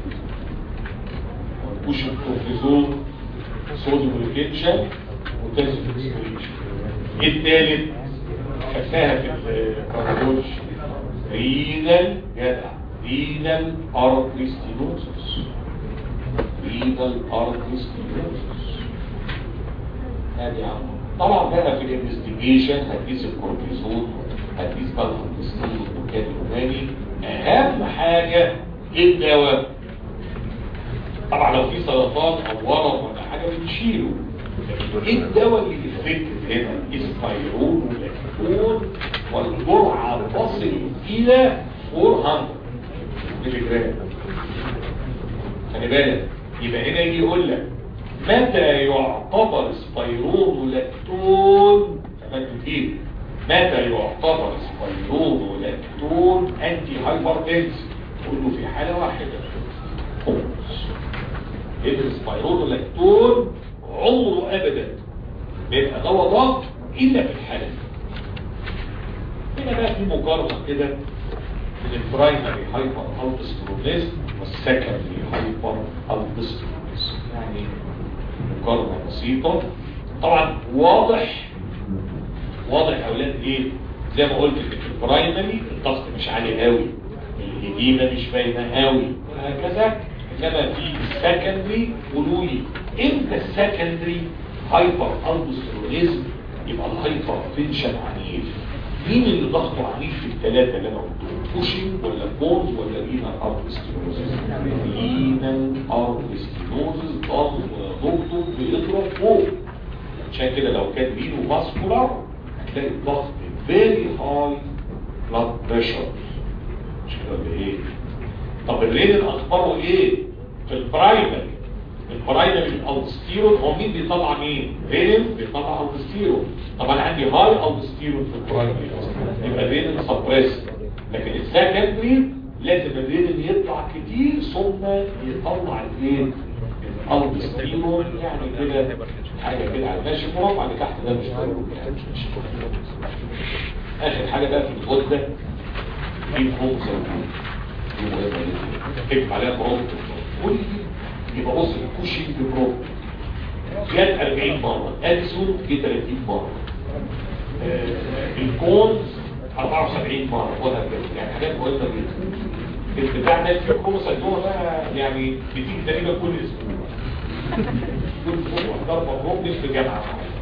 الكوشن كورتيزون صوديوم ريتنشن وتنسيوم اكسبريشن الثالث خدناها في الكارديولوجي رينال جدع رينال ارتريستينوسس رينال ارتريستينوسس ادي يا عم طبعا بقى في الانفستيجيشن هتقيس الكورتيزون هتقيس بقى الكورتيزون والكاد الروماني اهم حاجه ايه الدواء طبعا لو في سرطان او ورم ولا حاجه بنشيله ايه الدواء اللي يفكر هنا اسبايرون ولاكتون والجرعه تصل الى 400 ملي جرام خلي بالك يبقى هنا يجي يقول لك متى يعتبر سبايرون ولاكتون كمان كتير متى يعتبر سبايرون ولاكتون انتي هايبرتنس تقول له في حاله واحده ابن سبايرون ولاكتون عمره ابدا بيبقى دواء ضغط الا في الحاله هنا بقى في مقارنه كده بين البرايمري هايبر الدسترونيز والسكندري هايبر الدسترونيز يعني مقارنه بسيطه طبعا واضح واضح يا اولاد ايه زي ما قلت في البرايمري الضغط مش عالي قوي الإديمة مش باينة قوي وهكذا انما في السكندري قولوا لي امتى السكندري هايبر البوسترونيزم يبقى الهايبر تنشن عنيف مين اللي ضغطه عنيف في الثلاثة اللي انا قلتهم بوشنج ولا بونز ولا رينال ارتستينوزز رينال ارتستينوزز ضغطه بيضرب فوق عشان كده لو كان رينو فاسكولار هتلاقي الضغط فيري هاي بلاد بريشر مش كده ولا ايه طب الرينال اخباره ايه في البرايمري البرايمري الالستيرون هو مين بيطلع مين رينال بيطلع الستيرون طب انا عندي هاي الستيرون في البرايمري يبقى الرينال سبريس لكن السكندري لازم الرينال يطلع كتير ثم يطلع الايه الالستيرون يعني كده حاجه كده على ماشي مربع اللي تحت ده مش ضروري يعني مش اخر حاجه بقى في الغده دي فوق اكتب عليها بروب كل يبقى بص الكوشنج بروب جات 40 مرة ادسون في 30 مرة آه الكونز 74 مرة وهكذا يعني حاجات مهمة جدا البتاع ده في كروموسايتوما بقى يعني بتيجي تقريبا كل اسبوع كل اسبوع ضربة بروب في جامعة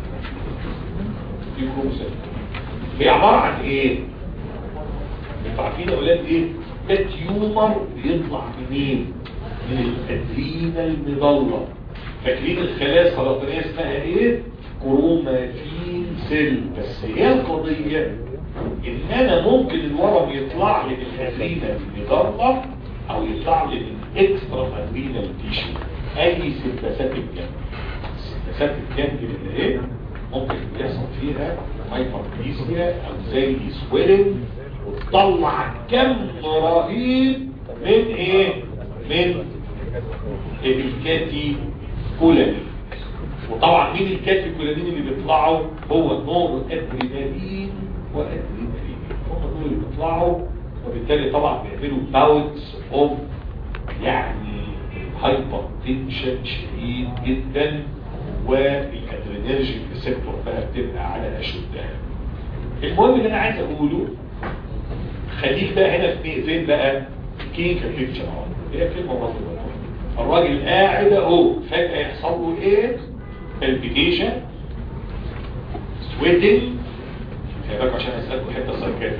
في كروموسايتوما هي عبارة عن ايه؟ انتوا عارفين يا اولاد ايه؟ ده تيومر بيطلع منين؟ من الادرينال مضلة فاكرين الخلايا السرطانية اسمها ايه؟ كروماتين سيل بس هي القضية ان انا ممكن الورم يطلع لي من الادرينال مضلة او يطلع لي من اكسترا ادرينال تيشو اي سيمباسات الجنب سيمباسات الجنب اللي ايه؟ ممكن يحصل فيها هايبربليزيا او زي سويلنج وتطلع كم رهيب من ايه من الكاتي كولانين وطبعا مين الكاتي كولانين اللي بيطلعوا هو نور ادرينالين وادرينالين هم دول اللي بيطلعوا وبالتالي طبعا بيعملوا باوتس اوف يعني هايبر تنشن شديد جدا والادرينرجيك ريسبتور بقى بتبقى على اشدها المهم اللي انا عايز اقوله خليك بقى هنا في فين بقى كينكا بيكتشر اهو هي كلمه مطلوبه الراجل قاعد اهو فجاه يحصل له ايه بالبيتيشن سويتنج خلي بالك عشان اسالكم حته سايكاتري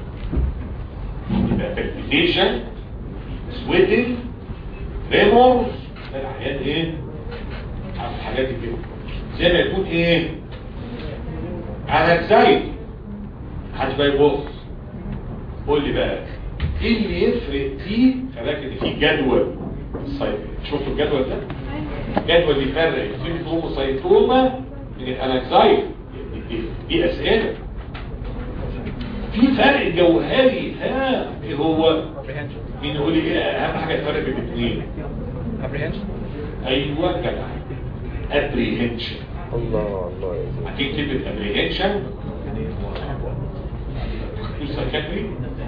يبقى بالبيتيشن سويتنج ريمورز ده العيان ايه عارف الحاجات دي كده زي ما يكون ايه انا ازاي محدش بقى يبص قول لي بقى ايه اللي يفرق فيه خلاك ان في جدول الصيف شفتوا الجدول ده جدول يفرق في الكروموسايتوما من الانكزايت دي, دي اسئله في فرق جوهري ها ايه هو مين يقول لي ايه اهم حاجه الفرق بين الاثنين ايوه جدع ابريهنشن الله الله يا عارفين كلمه ابريهنشن سايكاتري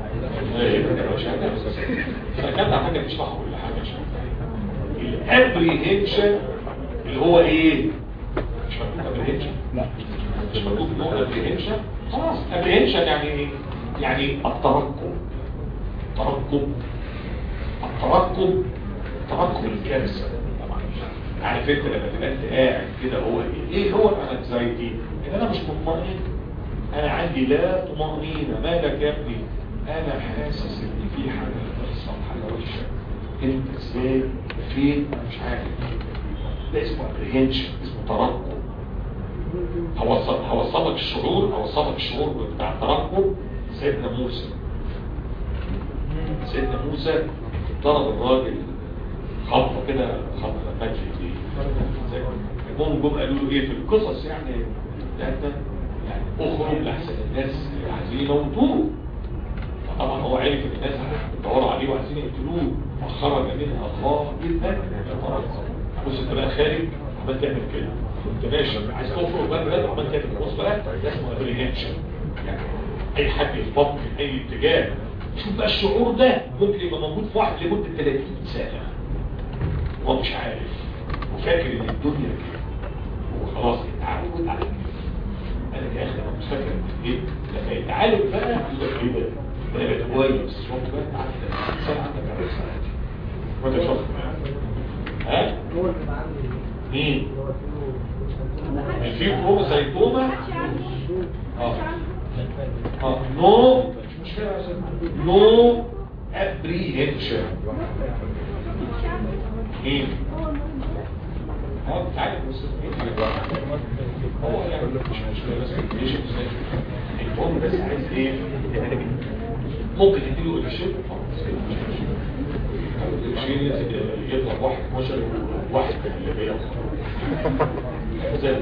سايكاتري حاجه بتشرح كل حاجه الابريهنشن اللي هو ايه مش مكتوب ابريهنشن لا مش مكتوب ان هو ابريهنشن خلاص ابريهنشن يعني ايه يعني الترقب ترقب الترقب ترقب الكارثه طبعا عارف انت لما تبقى انت قاعد كده هو ايه ايه هو الانكزايتي ان انا مش مطمئن انا عندي لا طمأنينة مالك يا ابني انا حاسس ان في حاجة بتحصل حاجة وحشة انت ازاي فين انا مش عارف ده اسمه ابريهنشن اسمه ترقب هوصل هوصلك الشعور هوصلك الشعور بتاع الترقب سيدنا موسى سيدنا موسى ضرب الراجل خبطه كده خبطه مات في ايديه المهم جم قالوا له ايه في القصص يعني ده ده يعني اخرج لحسن الناس عايزين يموتوه فطبعا هو عرف ان الناس بتدوروا عليه وعايزين يقتلوه فخرج منها الله جدا بص انت بقى خارج عمال تعمل كده انت ماشي عايز تخرج بقى بجد وعمال تعمل بص بقى ده اسمه ابريهنشن يعني اي حد يفكر في اي اتجاه شوف بقى الشعور ده ممكن يبقى موجود في واحد لمده 30 سنه هو مش عارف وفاكر ان الدنيا كده هو خلاص اتعود على الدنيا انا يا اخي انا مش فاكر ايه لا لما يتعالج بقى يبقى كده ده يبقى كويس هو بقى عندك انسان عندك عرس عادي وانت شفت ها مين في كروموسايتوما اه اه نو مش نو ابريهنشن مين اه بتعالج بس هو يعني مش مشكله بس مش المهم بس عايز ايه ممكن تديله الشيء الشيء يطلع واحد 12 وواحد اللي بياخد زي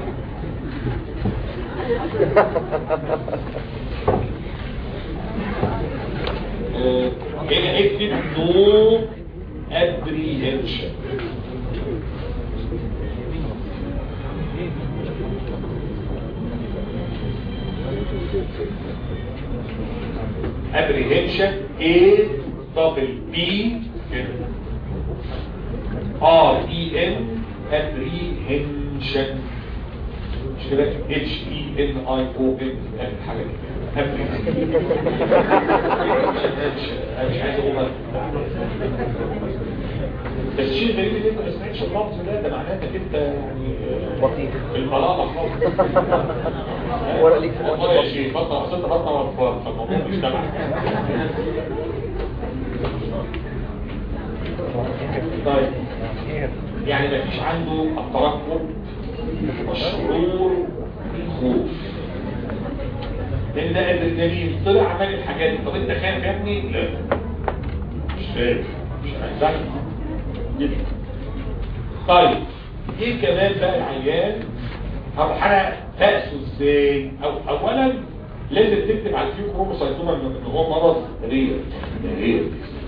آه، هنا اكتب نو ابريهنشن apprehension A double B R E N apprehension مش كده H E N I O N حاجة كده apprehension أنا مش عايز اقولها بس الشيء الغريب ان انت ما سمعتش اللفظ ده ده معناه انك انت يعني بطيء. البلاطه خالص ولا ليك في والله يا شيخ بطل اصل انت بطل اطفال فالموضوع مش تبعك طيب يعني ما فيش عنده الترقب والشعور بالخوف لان ده ادرينالين طلع عمل الحاجات دي طب انت خايف يا ابني لا مش خايف مش عايزك جدا طيب ايه كمان بقى العيان هروح انا فاقسه ازاي أو اولا لازم تكتب على الفيو كروموسايتوما ان إن هو مرض رير رير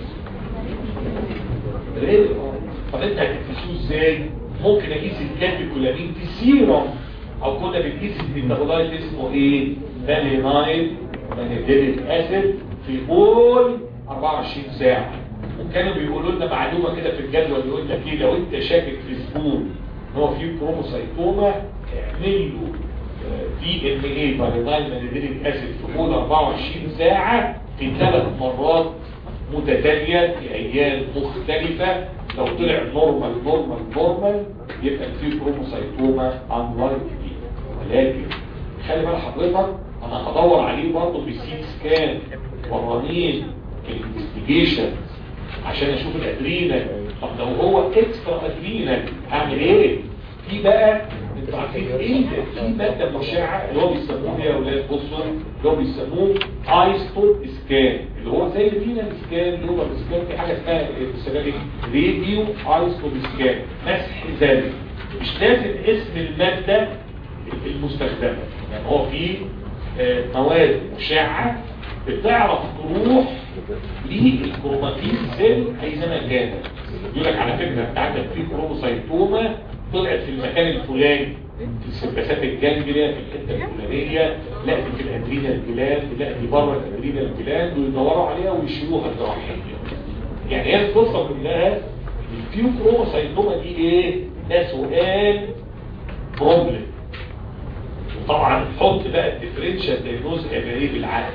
رير آه. طب انت هتقيسوه ازاي ممكن اقيس الكاتيكولامين في سيرم او كنا بنقيس الميتابولايت اسمه ايه فالينايل مانيبيليك اسيد في بول 24 ساعه وكانوا بيقولوا لنا معلومه كده في الجدول يقول لك ايه لو انت شاكك في زبون ان هو فيه كروموسايتوما اعمل له دي ام اي فالينايل مانيبيليك اسيد في بول 24 ساعه في ثلاث مرات متتالية في أيام مختلفة لو طلع نورمال نورمال نورمال يبقى في كروموسايتوما انلايك دي ولكن خلي بال حضرتك انا هدور عليه برضه بالسيت سكان والرنين الانفستيجيشن عشان اشوف الادرينال طب لو هو اكسترا ادرينال هعمل ايه؟ في بقى انتوا عارفين ايه ده؟ في ماده مشعه اللي هو بيسموه يا اولاد بصوا اللي هو بيسموه ايستوب سكان اللي هو زي الرينال سكان اللي هو السكان في حاجه اسمها بيسموها ايه؟ راديو ايستوب سكان مسح ذلك مش لازم اسم الماده المستخدمه يعني هو في آه، مواد مشعه بتعرف تروح للكروماتين سيل اينما كانت يقول لك على فكره انت عندك في كروموسايتوما طلعت في المكان الفلاني في السباسات الجانجليا في الحته الفلانيه لا دي في الادرينال جلاند لا دي بره الادرينال جلاند ويدوروا عليها ويشيلوها جراحيا يعني هي القصه كلها الفيو كروموسايتوما دي ايه؟ ده سؤال بروبلم وطبعا حط بقى الديفرنشال دايجنوز هيبقى ايه بالعقل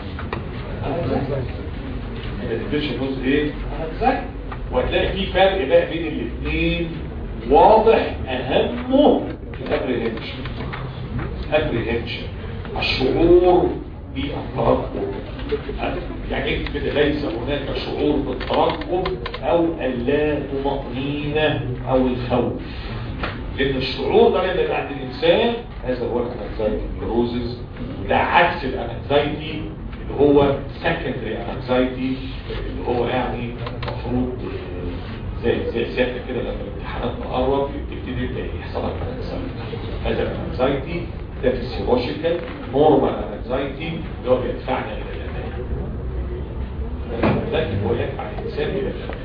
الديفرنشال دايجنوز ايه؟ هتذاكر وهتلاقي في فرق بقى بين الاثنين واضح اهمه الابريهنشن ابريهنشن الشعور بالترقب يعني اكتب كده ليس هناك شعور بالترقب او اللا طمأنينة او الخوف لان الشعور ده لما يبقى عند الانسان هذا هو الانكزايتي نيروزز ده عكس الانكزايتي اللي هو سكندري انكزايتي اللي هو يعني المفروض آه، زي زي سيادتك كده لما الامتحانات تقرب تبتدي يبدا يحصل لك انكزايتي هذا الانكزايتي ده فيسيولوجيكال نورمال انكزايتي اللي هو بيدفعنا الى الامان لكن هو يدفع الانسان الى الامان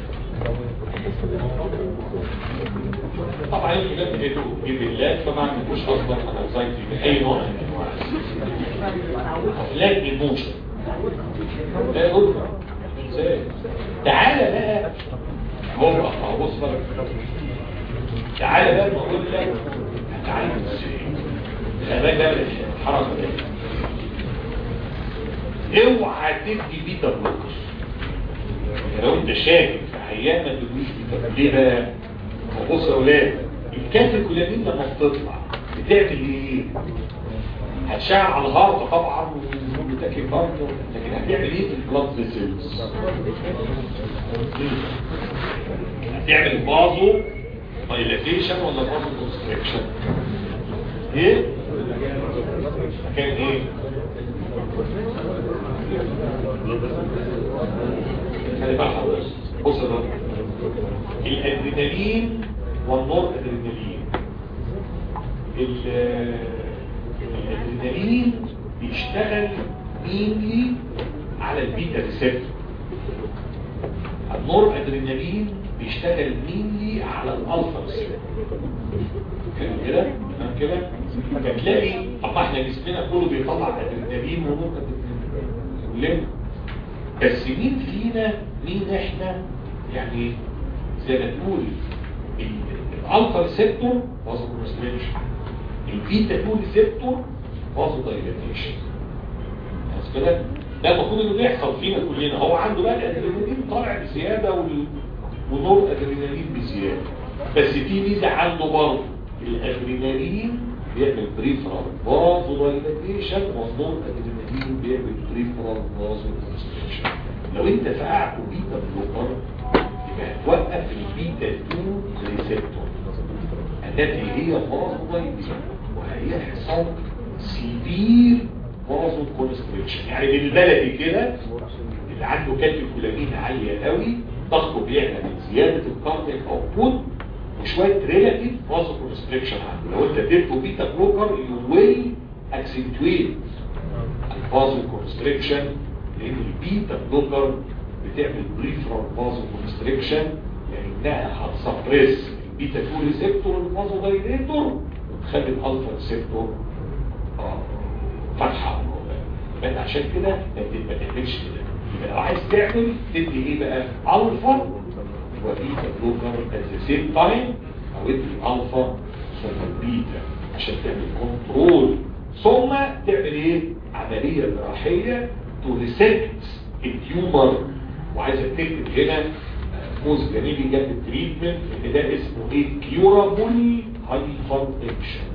طبعا الكلام ده بيد الله فما عندكوش اصلا انكزايتي باي نوع من انواع لا ايموشن لا غرفه ازاي تعالى بقى هو أه، بص بقى تعالى بقى بقول لك هتعالج ازاي خلي بالك بقى من الحركه دي اوعى تدي بيتا بلوكر لو انت شاكك في عيان ما تدوش بيتا بلوكر ليه بقى؟ بص يا اولاد الكاتيكولامين لما بتطلع بتعمل ايه؟ هتشعل على الهارت طبعا وبتاكل برضه لكن هتعمل ايه في البلاد فيسلز؟ هتعمل بازو دايلاتيشن ولا بازو كونستريكشن؟ ايه؟ كان ايه؟ خلي بالك حضرتك بص يا دكتور الادرينالين والنور ادرينالين الادرينالين بيشتغل مينلي على البيتا ريسبتور النور ادرينالين بيشتغل مينلي على الالفا ريسبتور كده تمام كده فتلاقي طب احنا جسمنا كله بيطلع ادرينالين ونور ادرينالين ليه بس مين فينا مين احنا يعني زي ما تقول الالفا ريسبتور فازو كونستريكشن البيتا 2 ريسبتور فازو دايلاتيشن بس كده ده المفروض انه بيحصل فينا كلنا هو عنده بقى الادرينالين طالع بزياده وال... ونور ادرينالين بزياده بس في ميزه عنده برضه الادرينالين بيعمل بريفرال فازو دايلاتيشن والنور ادرينالين بيعمل بريفرال فازو كونستريكشن لو انت فقعت بيتا بلوكر يبقى هتوقف البيتا 2 ريسبتور التي هي فازو دايلاتيشن وهيحصل سيفير فازو كونستريكشن يعني بالبلدي كده اللي عنده كاتيكولامين عاليه قوي ضغطه بيعلى من زياده الكاردياك اوتبوت وشويه ريلاتيف فازو كونستريكشن عنده لو انت اديته بيتا بلوكر يو ويل اكسنتويت الفازو كونستريكشن لان البيتا بلوكر بتعمل بريفرال فازو كونستريكشن لانها هتسبريس البيتا 2 ريسبتور الفازو دايليتور وتخلي الالفا ريسبتور اه فتحه فانت عشان كده ما تعملش كده يبقى لو عايز تعمل تدي ايه بقى الفا وبيتا بلوكر ات ذا سيم تايم او ادي الفا ثم بيتا عشان تعمل كنترول ثم تعمل ايه عمليه جراحيه تو ريسكت التيومر وعايز تكتب هنا موز جانبي جنب التريتمنت ان ده اسمه ايه كيورابول هايبرتنشن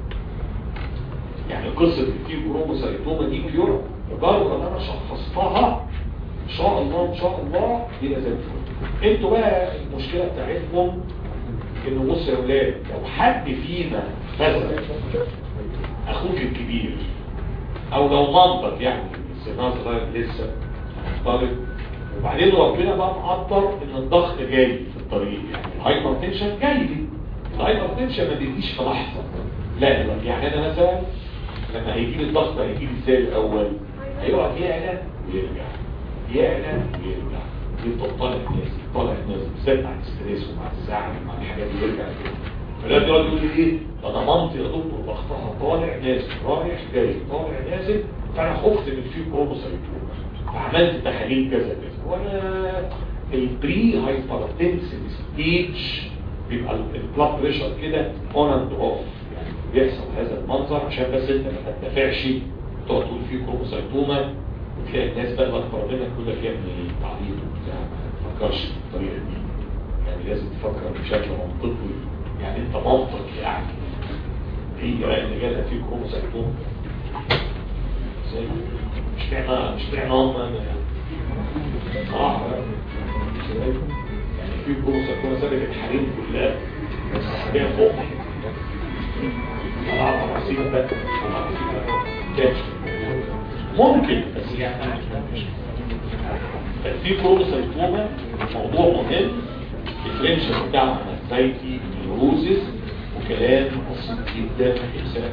يعني قصه الكيوروموسايتوما دي كيورا مجرد ان انا شخصتها ان شاء الله ان شاء الله يبقى زي الفل انتوا بقى المشكله بتاعتكم ان بص يا اولاد لو حد فينا مثلا اخوك الكبير او لو مامتك يعني سنها صغير لسه طالب وبعدين ربنا بقى مقدر ان الضغط جاي في الطريق يعني الهايبر تنشن جاي لي الهايبر تنشن ما بيجيش في لحظه لا لا يعني انا مثلا لما هيجي لي الضغط هيجي لي ازاي الاول هيقعد يعلى ويرجع يعلى ويرجع يفضل طالع نازل طالع نازل بالذات مع الاستريس ومع الزعل ومع الحاجات دي يرجع كده فلازم يقعد يقول لي ايه ده انا مامتي يا دكتور ضغطها طالع نازل رايح جاي طالع نازل فانا خفت من في كروموسايتوم فعملت تحاليل كذا كذا وانا البري هايبرتنسيف ستيج بيبقى البلاد بريشر كده اون اند اوف يعني بيحصل هذا المنظر عشان بس انت ما تدفعش تقعد تقول فيه كروموسايتوما وتلاقي الناس بقى اكبر منك كل لك يا ابني تعليق وبتاع ما تفكرش بالطريقه دي يعني لازم تفكر بشكل منطقي يعني انت منطق يعني هي بقى اللي جالها فيه كروموسايتوما ازاي مش معنى مش معنى هم صح يعني في كروموسايتوما سبب الحريم كلها بس حاجه فوق طلعت رصيد ده كاتش ممكن بس يعني في كروموسايتوما موضوع مهم الديفرنشال بتاعه انكزايتي نيوروزيس وكلام بسيط جدا الانسان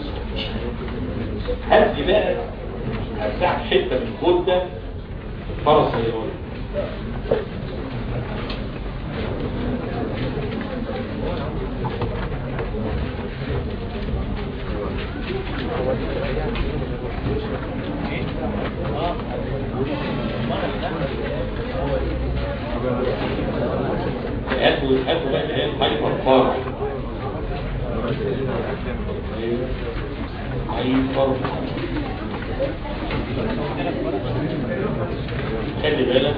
هات لي بقى هفتح حته من الغده الباراسيرويد هاتوا هاتوا بقى اللي هي الهايبر بار هايبر خلي بالك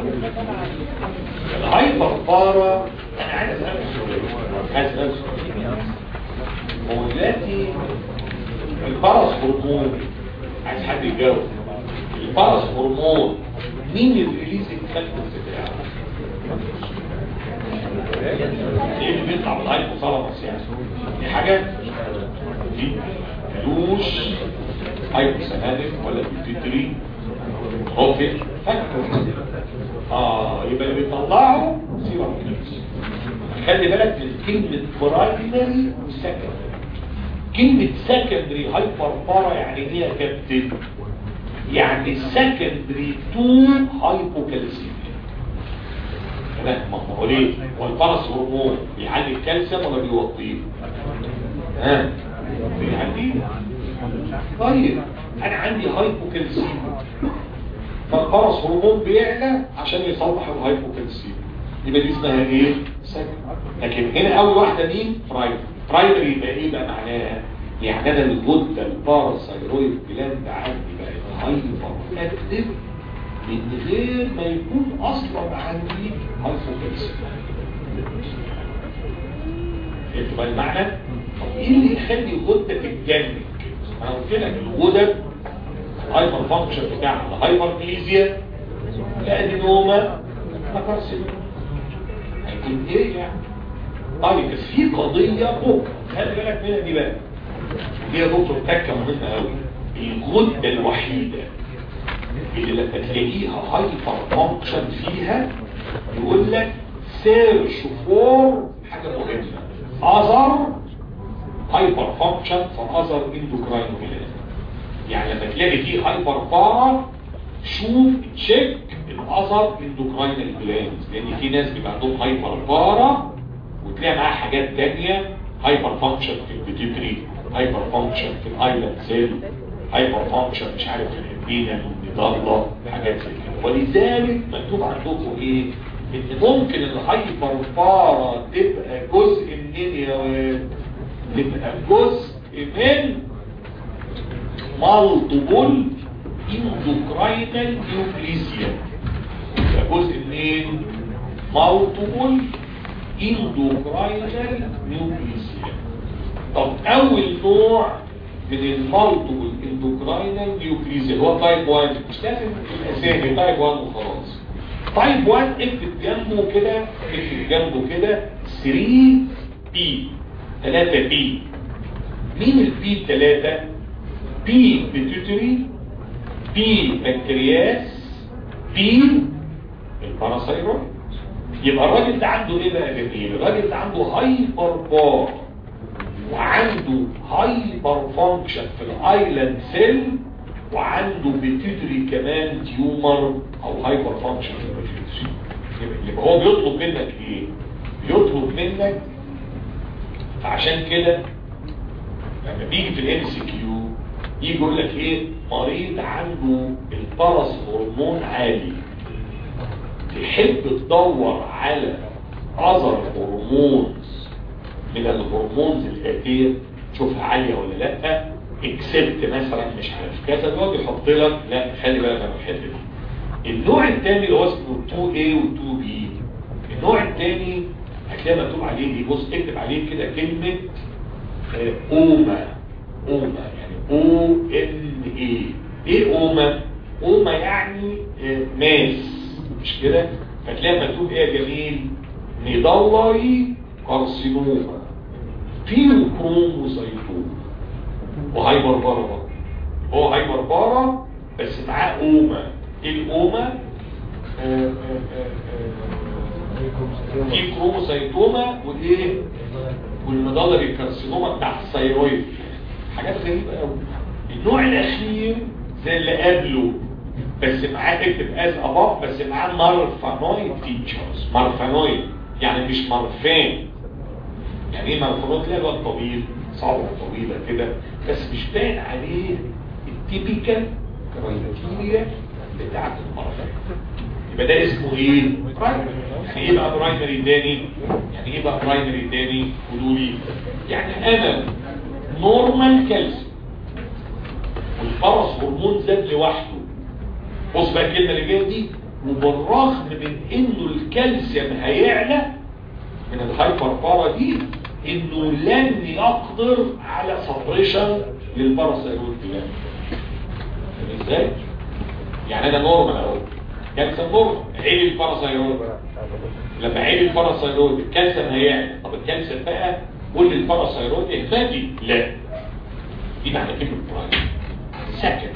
الهايبر بارا انا عايز اسالك سؤال عايز اسالك سؤال هو دلوقتي البارس هرمون عايز حد يجاوب البارس هرمون مين الريليزنج فاكتور بتاعه؟ ايه اللي بيطلع من الهايبوثالاموس يعني؟ دي حاجات دي ملوش هايبوثالاميك ولا بيتري روفيك فاكتور اه يبقى اللي بيطلعه سيرم كليبس خلي بالك من كلمة برايمري وسكندري كلمة سكندري هايبر بارا يعني ايه يا كابتن؟ يعني سكندري تو هايبوكالسيميا تمام ما هو ليه؟ هو البارس هرمون بيعلي الكالسيوم ولا بيوطيه؟ ها؟ بيعليه طيب انا عندي هايبوكالسيميا فالبارس هرمون بيعلى عشان يصلح الهايبوكالسيميا يبقى دي اسمها ايه؟ سكندري لكن هنا اول واحده مين؟ برايمري برايمري يبقى ايه بقى معناها؟ يعني انا الغده الباراثايرويد جلاند عندي بقت هايبر اكتف من غير ما يكون اصلا عندي هايبوكالسيميا فهمتوا بقى المعنى؟ طب ايه اللي يخلي الغده تتجنن كده؟ انا قلت لك الغدد الهايبر فانكشن بتاعها الهايبر بليزيا الادينوما كارسينوما هيكون ايه يعني؟ طيب بس في قضيه بكره خلي بالك منها دي بقى دي يا دكتور تكه مهمه قوي الغده الوحيده اللي لما تلاقيها هايبر فانكشن فيها يقول لك سيرش فور حاجه مهمه اذر هايبر فانكشن فور اذر اندوكراين جلاند يعني لما تلاقي فيه هايبر بارا شوف تشيك الاذر اندوكراين جلاند لان في ناس بيبقى عندهم هايبر بارا وتلاقي معاها حاجات تانية هايبر فانكشن في البيتيتري هايبر فانكشن في الايلاند سيل هايبر فانكشن مش عارف في الامبينا والنضالة حاجات زي كده ولذلك مكتوب عندكم ايه ان ممكن الهايبر بارا تبقى جزء منين يا واد تبقى جزء من مالتيبل اندوكراينال نيوكليزيا يبقى جزء منين مالتيبل اندوكراينال نيوكليزيا طب اول نوع من المالتيبل اندوكراينال نيوكليزيا هو تايب 1 مش لازم الاسامي تايب 1 وخلاص تايب 1 اكتب جنبه كده اكتب جنبه كده 3 بي 3 بي مين البي 3 بي بيتوتري بي بنكرياس بي الباراسايرويد يبقى الراجل ده عنده ايه بقى جميل الراجل ده عنده هايبر بار وعنده هايبر فانكشن في الايلاند سيل وعنده بيتوتري كمان تيومر او هايبر فانكشن في البيتوتري يبقى, يبقى هو بيطلب منك ايه بيطلب منك فعشان كده لما بيجي في الام سي كيو يجي يقول لك ايه مريض عنده البارس هرمون عالي تحب تدور على اذر هرمونز من الهرمونز الاتيه تشوفها عاليه ولا لا اكسبت مثلا مش عارف كذا دلوقتي يحط لك لا خلي بالك من الحته دي النوع الثاني اللي هو اسمه 2A و 2B النوع الثاني هتلاقي مكتوب عليه دي بص اكتب عليه كده كلمه آه، اوما اوما يعني او ان اي ايه اوما اوما يعني آه، ماس مش كده فتلاقي مكتوب ايه يا جميل ميدالري كارسينوما فيه كروموسايتوم وهايبر بارا هو هايبر بارا بس معاه اوما ايه الاوما آه، آه، آه، آه، في كروموسايتوما وايه والمدلري كارسينوما بتاع الثيرويد حاجات غريبه قوي النوع الاخير زي اللي قبله بس معاه اكتب از اباف بس معاه مارفانويد فيتشرز مارفانويد يعني مش مارفان يعني ايه مارفانويد تلاقي الواد طويل صعبه طويله كده بس مش باين عليه التيبيكال كرايتيريا بتاعت المرفان يبقى ده اسمه ايه برايمري يعني ايه بقى برايمري تاني يعني ايه بقى برايمري تاني قولوا لي يعني انا نورمال كالسيوم الفرس هرمون زاد لوحده بص بقى الكلمه اللي جايه دي وبالرغم من انه الكالسيوم هيعلى من الهايبر بارا دي انه لن يقدر على سبريشن للباراسيرويد جلاند فاهم ازاي؟ يعني انا نورمال اهو كالسيوم نورمال عيل الباراسيرويد لما عيل الباراسيرويد الكالسيوم هيعلى طب الكالسيوم بقى كل الباراسيرويد اهمالي لا دي معنى كلمه برايم سكند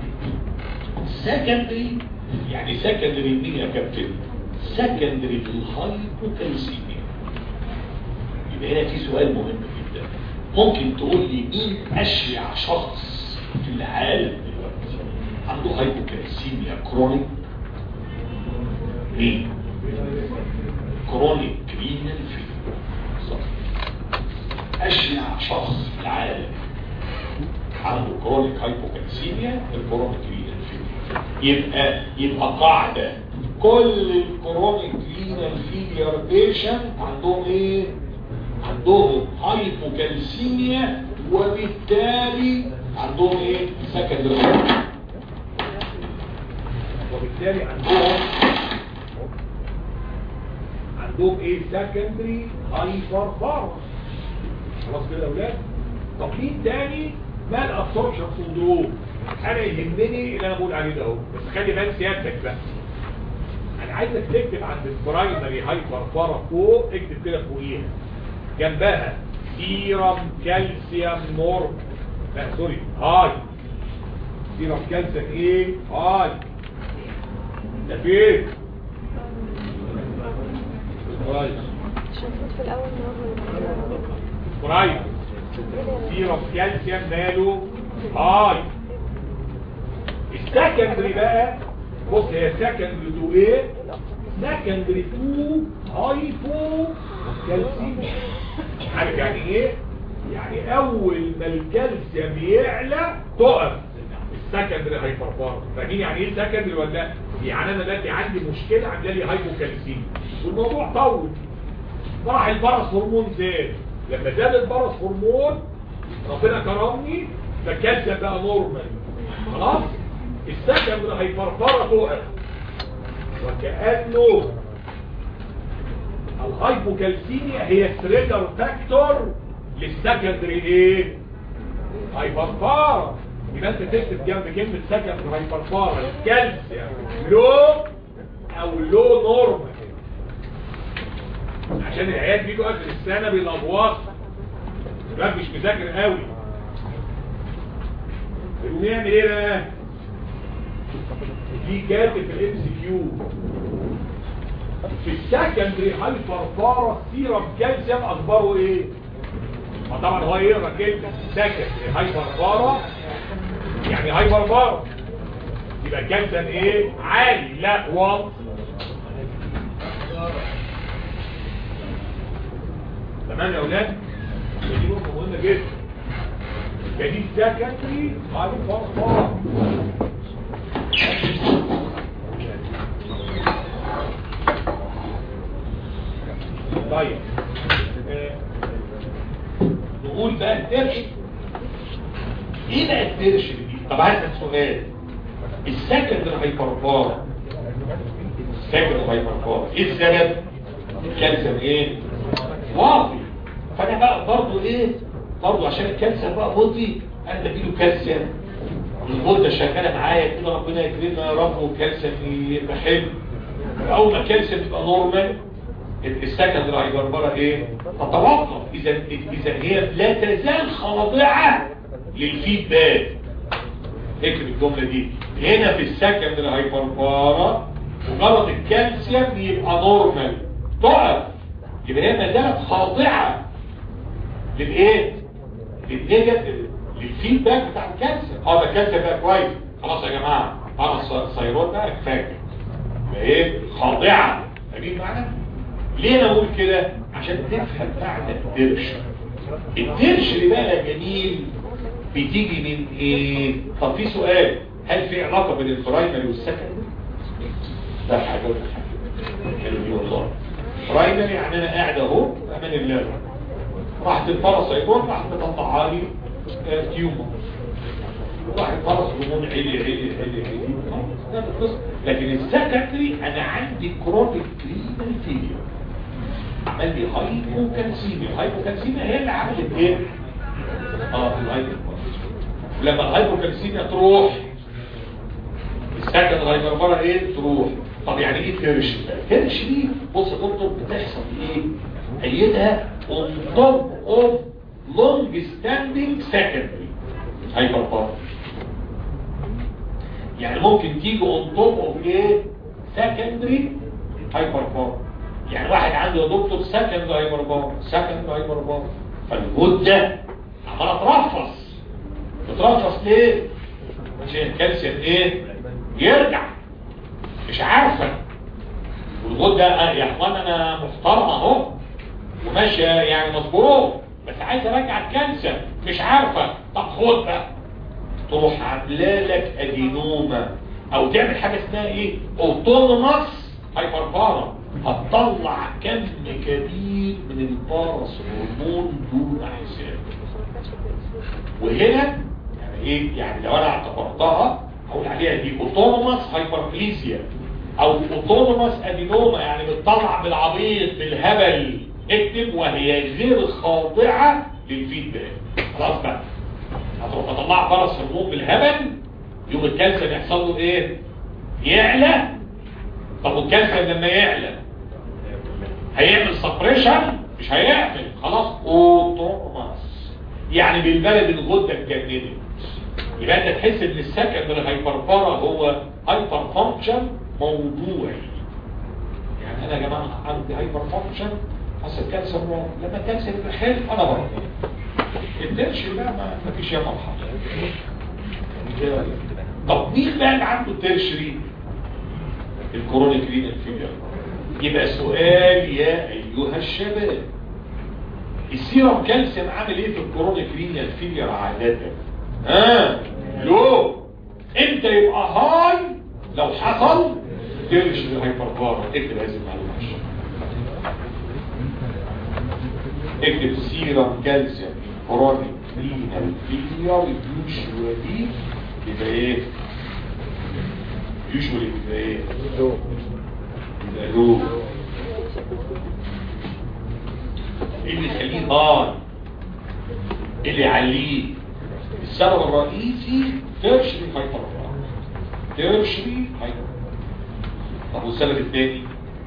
سكندري يعني سكندري مين يا كابتن سكندري للهايبوكالسيميا يبقى هنا في سؤال مهم جدا ممكن تقول لي مين اشيع شخص في العالم دلوقتي عنده هايبوكالسيميا كرونيك مين كرونيك رينال فيلر صح اشيع شخص في العالم عنده كرونيك هايبوكالسيميا الكرونيك رينال فيلر يبقى يبقى قاعده كل الكرونيك رينال فيلير بيشنت عندهم ايه عندهم هايبوكالسيميا وبالتالي عندهم ايه سكندري وبالتالي عندهم عندهم ايه سكندري هايبر بارس خلاص كده يا اولاد طب مين تاني مال ابسوربشن سندروم انا يهمني اللي انا بقول عليه ده اهو بس خلي بالك سيادتك بقى انا عايزك تكتب عند البرايمري هايبر بارا فوق اكتب كده فوقيها جنبها سيرم كالسيوم نورم لا سوري هاي سيرم كالسيوم ايه هاي ده فين برايم شفت في الأول نورمال برايم سيرم كالسيوم ماله هاي السكندري بقى بص هي سكندري تو ايه سكندري تو هايبو كالسيوم عارف يعني ايه يعني اول ما الكالسيوم يعلى تقف السكندري هايبربار فاهمين يعني ايه سكندري ولا لا؟ يعني انا دلوقتي عندي مشكله عامله لي هايبوكالسيميا والموضوع طول راح البرص هرمون زاد لما زاد البرص هرمون ربنا كرمني فالكالسيوم بقى نورمال خلاص السكندري هايبربار تقف وكأنه الهايبوكالسيميا هي تريجر فاكتور للسكندري ايه هايبربارا يبقى انت تكتب جنب كلمه سكندري هايبربارا الكالسيوم لو او لو نورمال عشان العيال بيجوا اخر السنه بالابواق الواد مش مذاكر قوي يقوم يعمل ايه بقى دي كاتب في الام سي كيو في السكندري هايبربارا سيرم كالسيوم اخباره ايه ما طبعا هو يقرا كلمه سكندري هايبربارا يعني هايبربارا يبقى الكالسيوم ايه عالي لا واطي تمام يا اولاد دي نقطه مهمه جدا يبقى دي سكندري هايبربارا طيب آه، نقول بقى الترش ايه بقى الترش دي طب عايز سؤال السكندري هايبربار السكندري هايبربار ايه السبب الكالسيوم ايه واطي فانا بقى برضو ايه برضو عشان الكالسيوم بقى واطي انا بديله كالسيوم الغده شغاله معايا كده ربنا يكرمنا يا رب والكالسيوم يبقى حلو اول ما الكالسيوم يبقى نورمال السكندري هايبربارا ايه تتوقف اذا اذا هي لا تزال خاضعه للفيدباك اكتب الجمله دي هنا في السكندري هايبربارا مجرد الكالسيوم يبقى نورمال تقف يبقى هي ما زالت خاضعه للايه للنيجاتيف للفيدباك بتاع الكالسيوم اه ده الكالسيوم بقى كويس خلاص يا جماعه انا الصيرات بقى كفايه يبقى ايه خاضعه فاهمين معنى ليه انا اقول كده عشان تفهم معنى الدرش الدرش اللي بقى يا جميل بتيجي من ايه طب في سؤال هل في علاقه بين البرايمري والسكندري ده حاجه ولا حاجه حلو دي والله برايمري يعني انا قاعد اهو امان الله راحت الباراسايتون راحت مطلعها لي آه، تيومر واحد فرس هرمون عالي عالي عالي عالي ده القصة. لكن السكندري انا عندي كرونيك كرينال فيلير عمل لي هايبوكالسيميا الهايبوكالسيميا هي اللي عملت ايه اه الهايبوكالسيميا لما الهايبوكالسيميا تروح السكن الهايبربارا ايه تروح طب يعني ايه كرش بقى؟ كرش دي بص يا دكتور بتحصل ايه ايدها on top of long standing secondary هايبربارا يعني ممكن تيجي on top of ايه secondary هايبربارا يعني واحد عنده يا دكتور سكند هايبربارا سكند هايبربارا فالغده عماله ترفص بترفص ليه؟ عشان الكالسيوم ايه؟ يرجع مش عارفه والغده يا اخوان انا محترمه اهو وماشيه يعني مظبوط بس عايز ارجع الكالسيوم مش عارفه طب خد بقى تروح عامله لك ادينوما او تعمل حاجه اسمها ايه اوتونوماس هايبربارا هتطلع كم كبير من البارس هرمون دون حساب وهنا يعني ايه يعني لو انا اعتبرتها هقول عليها دي اوتونوماس هايبربليزيا او اوتونوماس ادينوما يعني بتطلع بالعبيط بالهبل اكتب وهي غير خاضعه للفيدباك خلاص بقى هتروح تطلع فرس هرمون بالهبل يوم الكالسيوم يحصل له ايه يعلى طب والكالسيوم لما يعلى هيعمل سبريشن مش هيعمل خلاص اوتوماس يعني بالبلد الغده اتجننت يبقى انت تحس ان السكن من الهايبربارا هو هايبر فانكشن موضوعي يعني انا يا جماعه عندي هايبر فانكشن حصل كالسيوم لما الكالسيوم يبقى حلو انا بره الدرش بقى ما ما فيش يا مرحله طب مين بقى اللي عنده ترشري الكورونيك رينال فيلير يبقى سؤال يا ايها الشباب السيرم كالسيوم عامل ايه في الكورونيك رينال فيلير عاده ها لو امتى يبقى هاي لو حصل ترشري هايبربارا اكتب هذه المعلومه عشان اكتب سيرم كالسيوم كورونيك رينال فيلير يوجوالي يبقى ايه يوجوالي يبقى ايه يبقى لو ايه اللي يخليه هاي ايه اللي يعليه السبب الرئيسي ترشري هايبر ترشري هايبر طب والسبب الثاني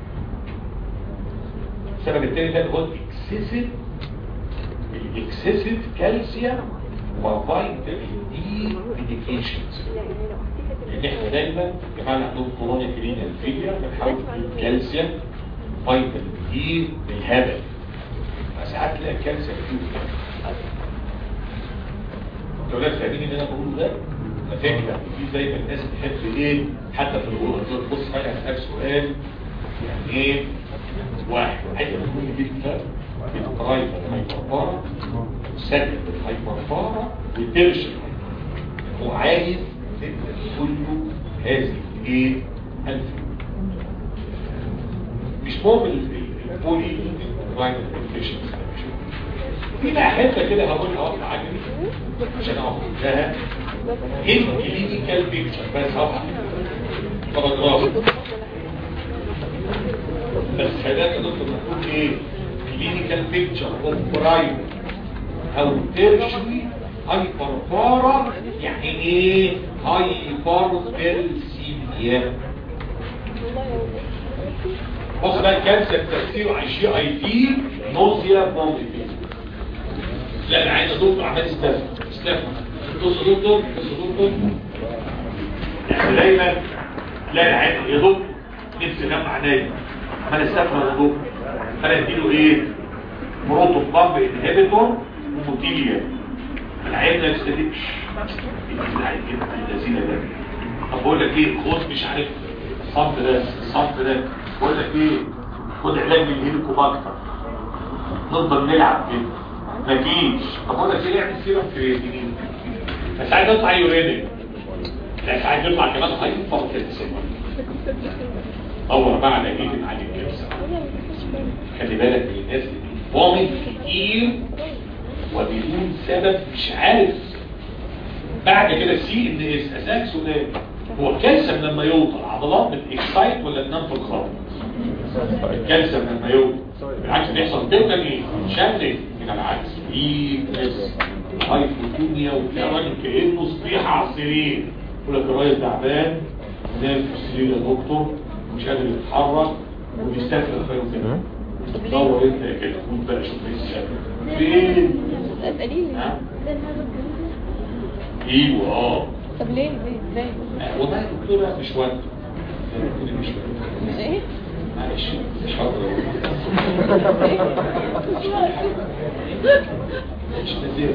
السبب الثاني ده اللي هو الاكسسيف الاكسسيف كالسيوم وفيتامين دي ميديكيشنز لان احنا دايما يا جماعه اللي عندهم كورونيك رينال فيلير بنحاول نجيب كالسيوم فيتامين دي بالهبل فساعات تلاقي الكالسيوم فيه لو لا فاهمين اللي انا بقوله ده على فكره في زي ما الناس بتحب ايه حتى في الغرفه بص حاجه هسألك سؤال يعني ايه واحد عايز اقول لك الفرق بين القرايب الهايبربارا سد الهايبربارا والترش هو عايز كله هذه ايه الفرق مش مهم البولي فايتال انفكشنز في بقى حته كده هقولها واحده عجبي عشان اقول لها ايه الكلينيكال بيكتشر بس اهو باراجراف بس خلينا يا دكتور نقول ايه كلينيكال بيكتشر اوف برايم او تيرشري هايبربارا يعني ايه هايبر بيرسيميا بص بقى الكانسر تأثيره على الجي اي تي نوزيا بومبي لا انا عايز دكتور عمال يستفهم يستفهم بص يا دكتور بص يا دكتور يعني دايما لا انا عايز يا دكتور نفسي انام عينيا عمال استفهم يا دكتور انا اديله ايه بروتو بامب انهبيتور وموتيليا العيال ما يستجيبش العيال كده الذين ده طب بقول لك ايه خد مش عارف الصنف ده الصنف ده بقول لك ايه خد علاج للهيليكوباكتر نفضل نلعب كده مفيش طب بقول لك ايه اعمل سيرم كرياتينين بس عايز يطلع يورينيك بس عايز يطلع كمان هايبر كالسيوم دور بقى على ايه اللي عليه الكالسيوم خلي بالك من الناس اللي بتفومت كتير وبدون سبب مش عارف بعد كده سي ان اس اسالك سؤال هو الكالسيوم لما يوطى العضلات بتكسايت ولا تنام في الخط الكالسيوم لما يوطى بالعكس بيحصل دوما ايه شلل من العكس ويكنس هايبوتونيا وتلاقي راجل كانه صبيحه على السرير يقول لك الراجل تعبان نام في السرير يا دكتور مش قادر يتحرك وبيستفرغ خير كده دور انت كده خد بقى شوف ايه السبب فين قليل ها؟ ايوه اه طب ليه ليه ازاي آه، والله يا دكتوره مش وقت مش وقت مش ايه معلش مش هقدر مش نزيل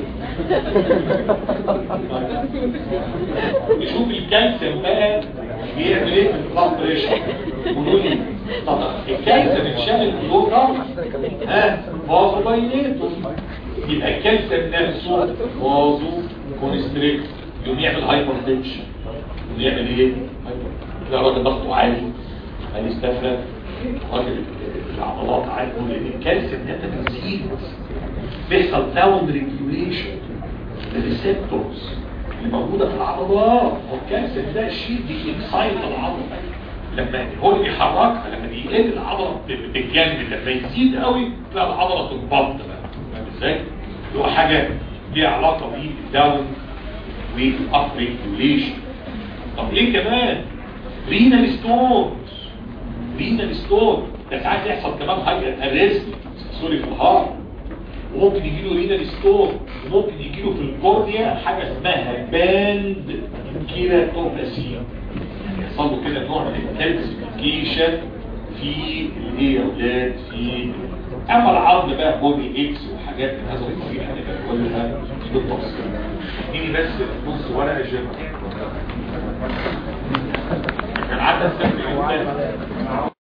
نشوف الكالسيوم بقى بيعمل ايه في البلاد بريشر قولوا لي طب الكالسيوم اتشال الجوكر ها فازو بايليتو يبقى الكالسيوم نفسه فازو كونستريكت يقوم يعمل هايبر تنشن يقوم يعمل ايه؟ هايبر تلاقي الراجل ضغطه عالي هيستفرد راجل العضلات عالي لان الكالسيوم ده بيزيد بيحصل داون ريجوليشن للريسبتورز اللي موجوده في العضلات والكالسيوم ده شيء بيكسايت العضله لما هو اللي بيحركها لما بيقل العضله بالجانب لما يزيد قوي تلاقي العضله تنبض بقى فاهم ازاي؟ اللي هو حاجه ليها علاقه بالداون والاب ريجوليشن طب ايه كمان؟ رينال ستونز رينال ستون ده ساعات يحصل كمان حاجه اريزم سوري في الهارت وممكن يجي له رينال ستون وممكن يجي له في الكورنيا حاجه اسمها باند كيراتوباسي يحصل له كده نوع من الكالسيفيكيشن في الايه يا اولاد في اما العظم بقى بودي اكس وحاجات من هذا القبيل هنبقى نقولها بالتفصيل اديني بس نص ورقه جيم كان عدى السنه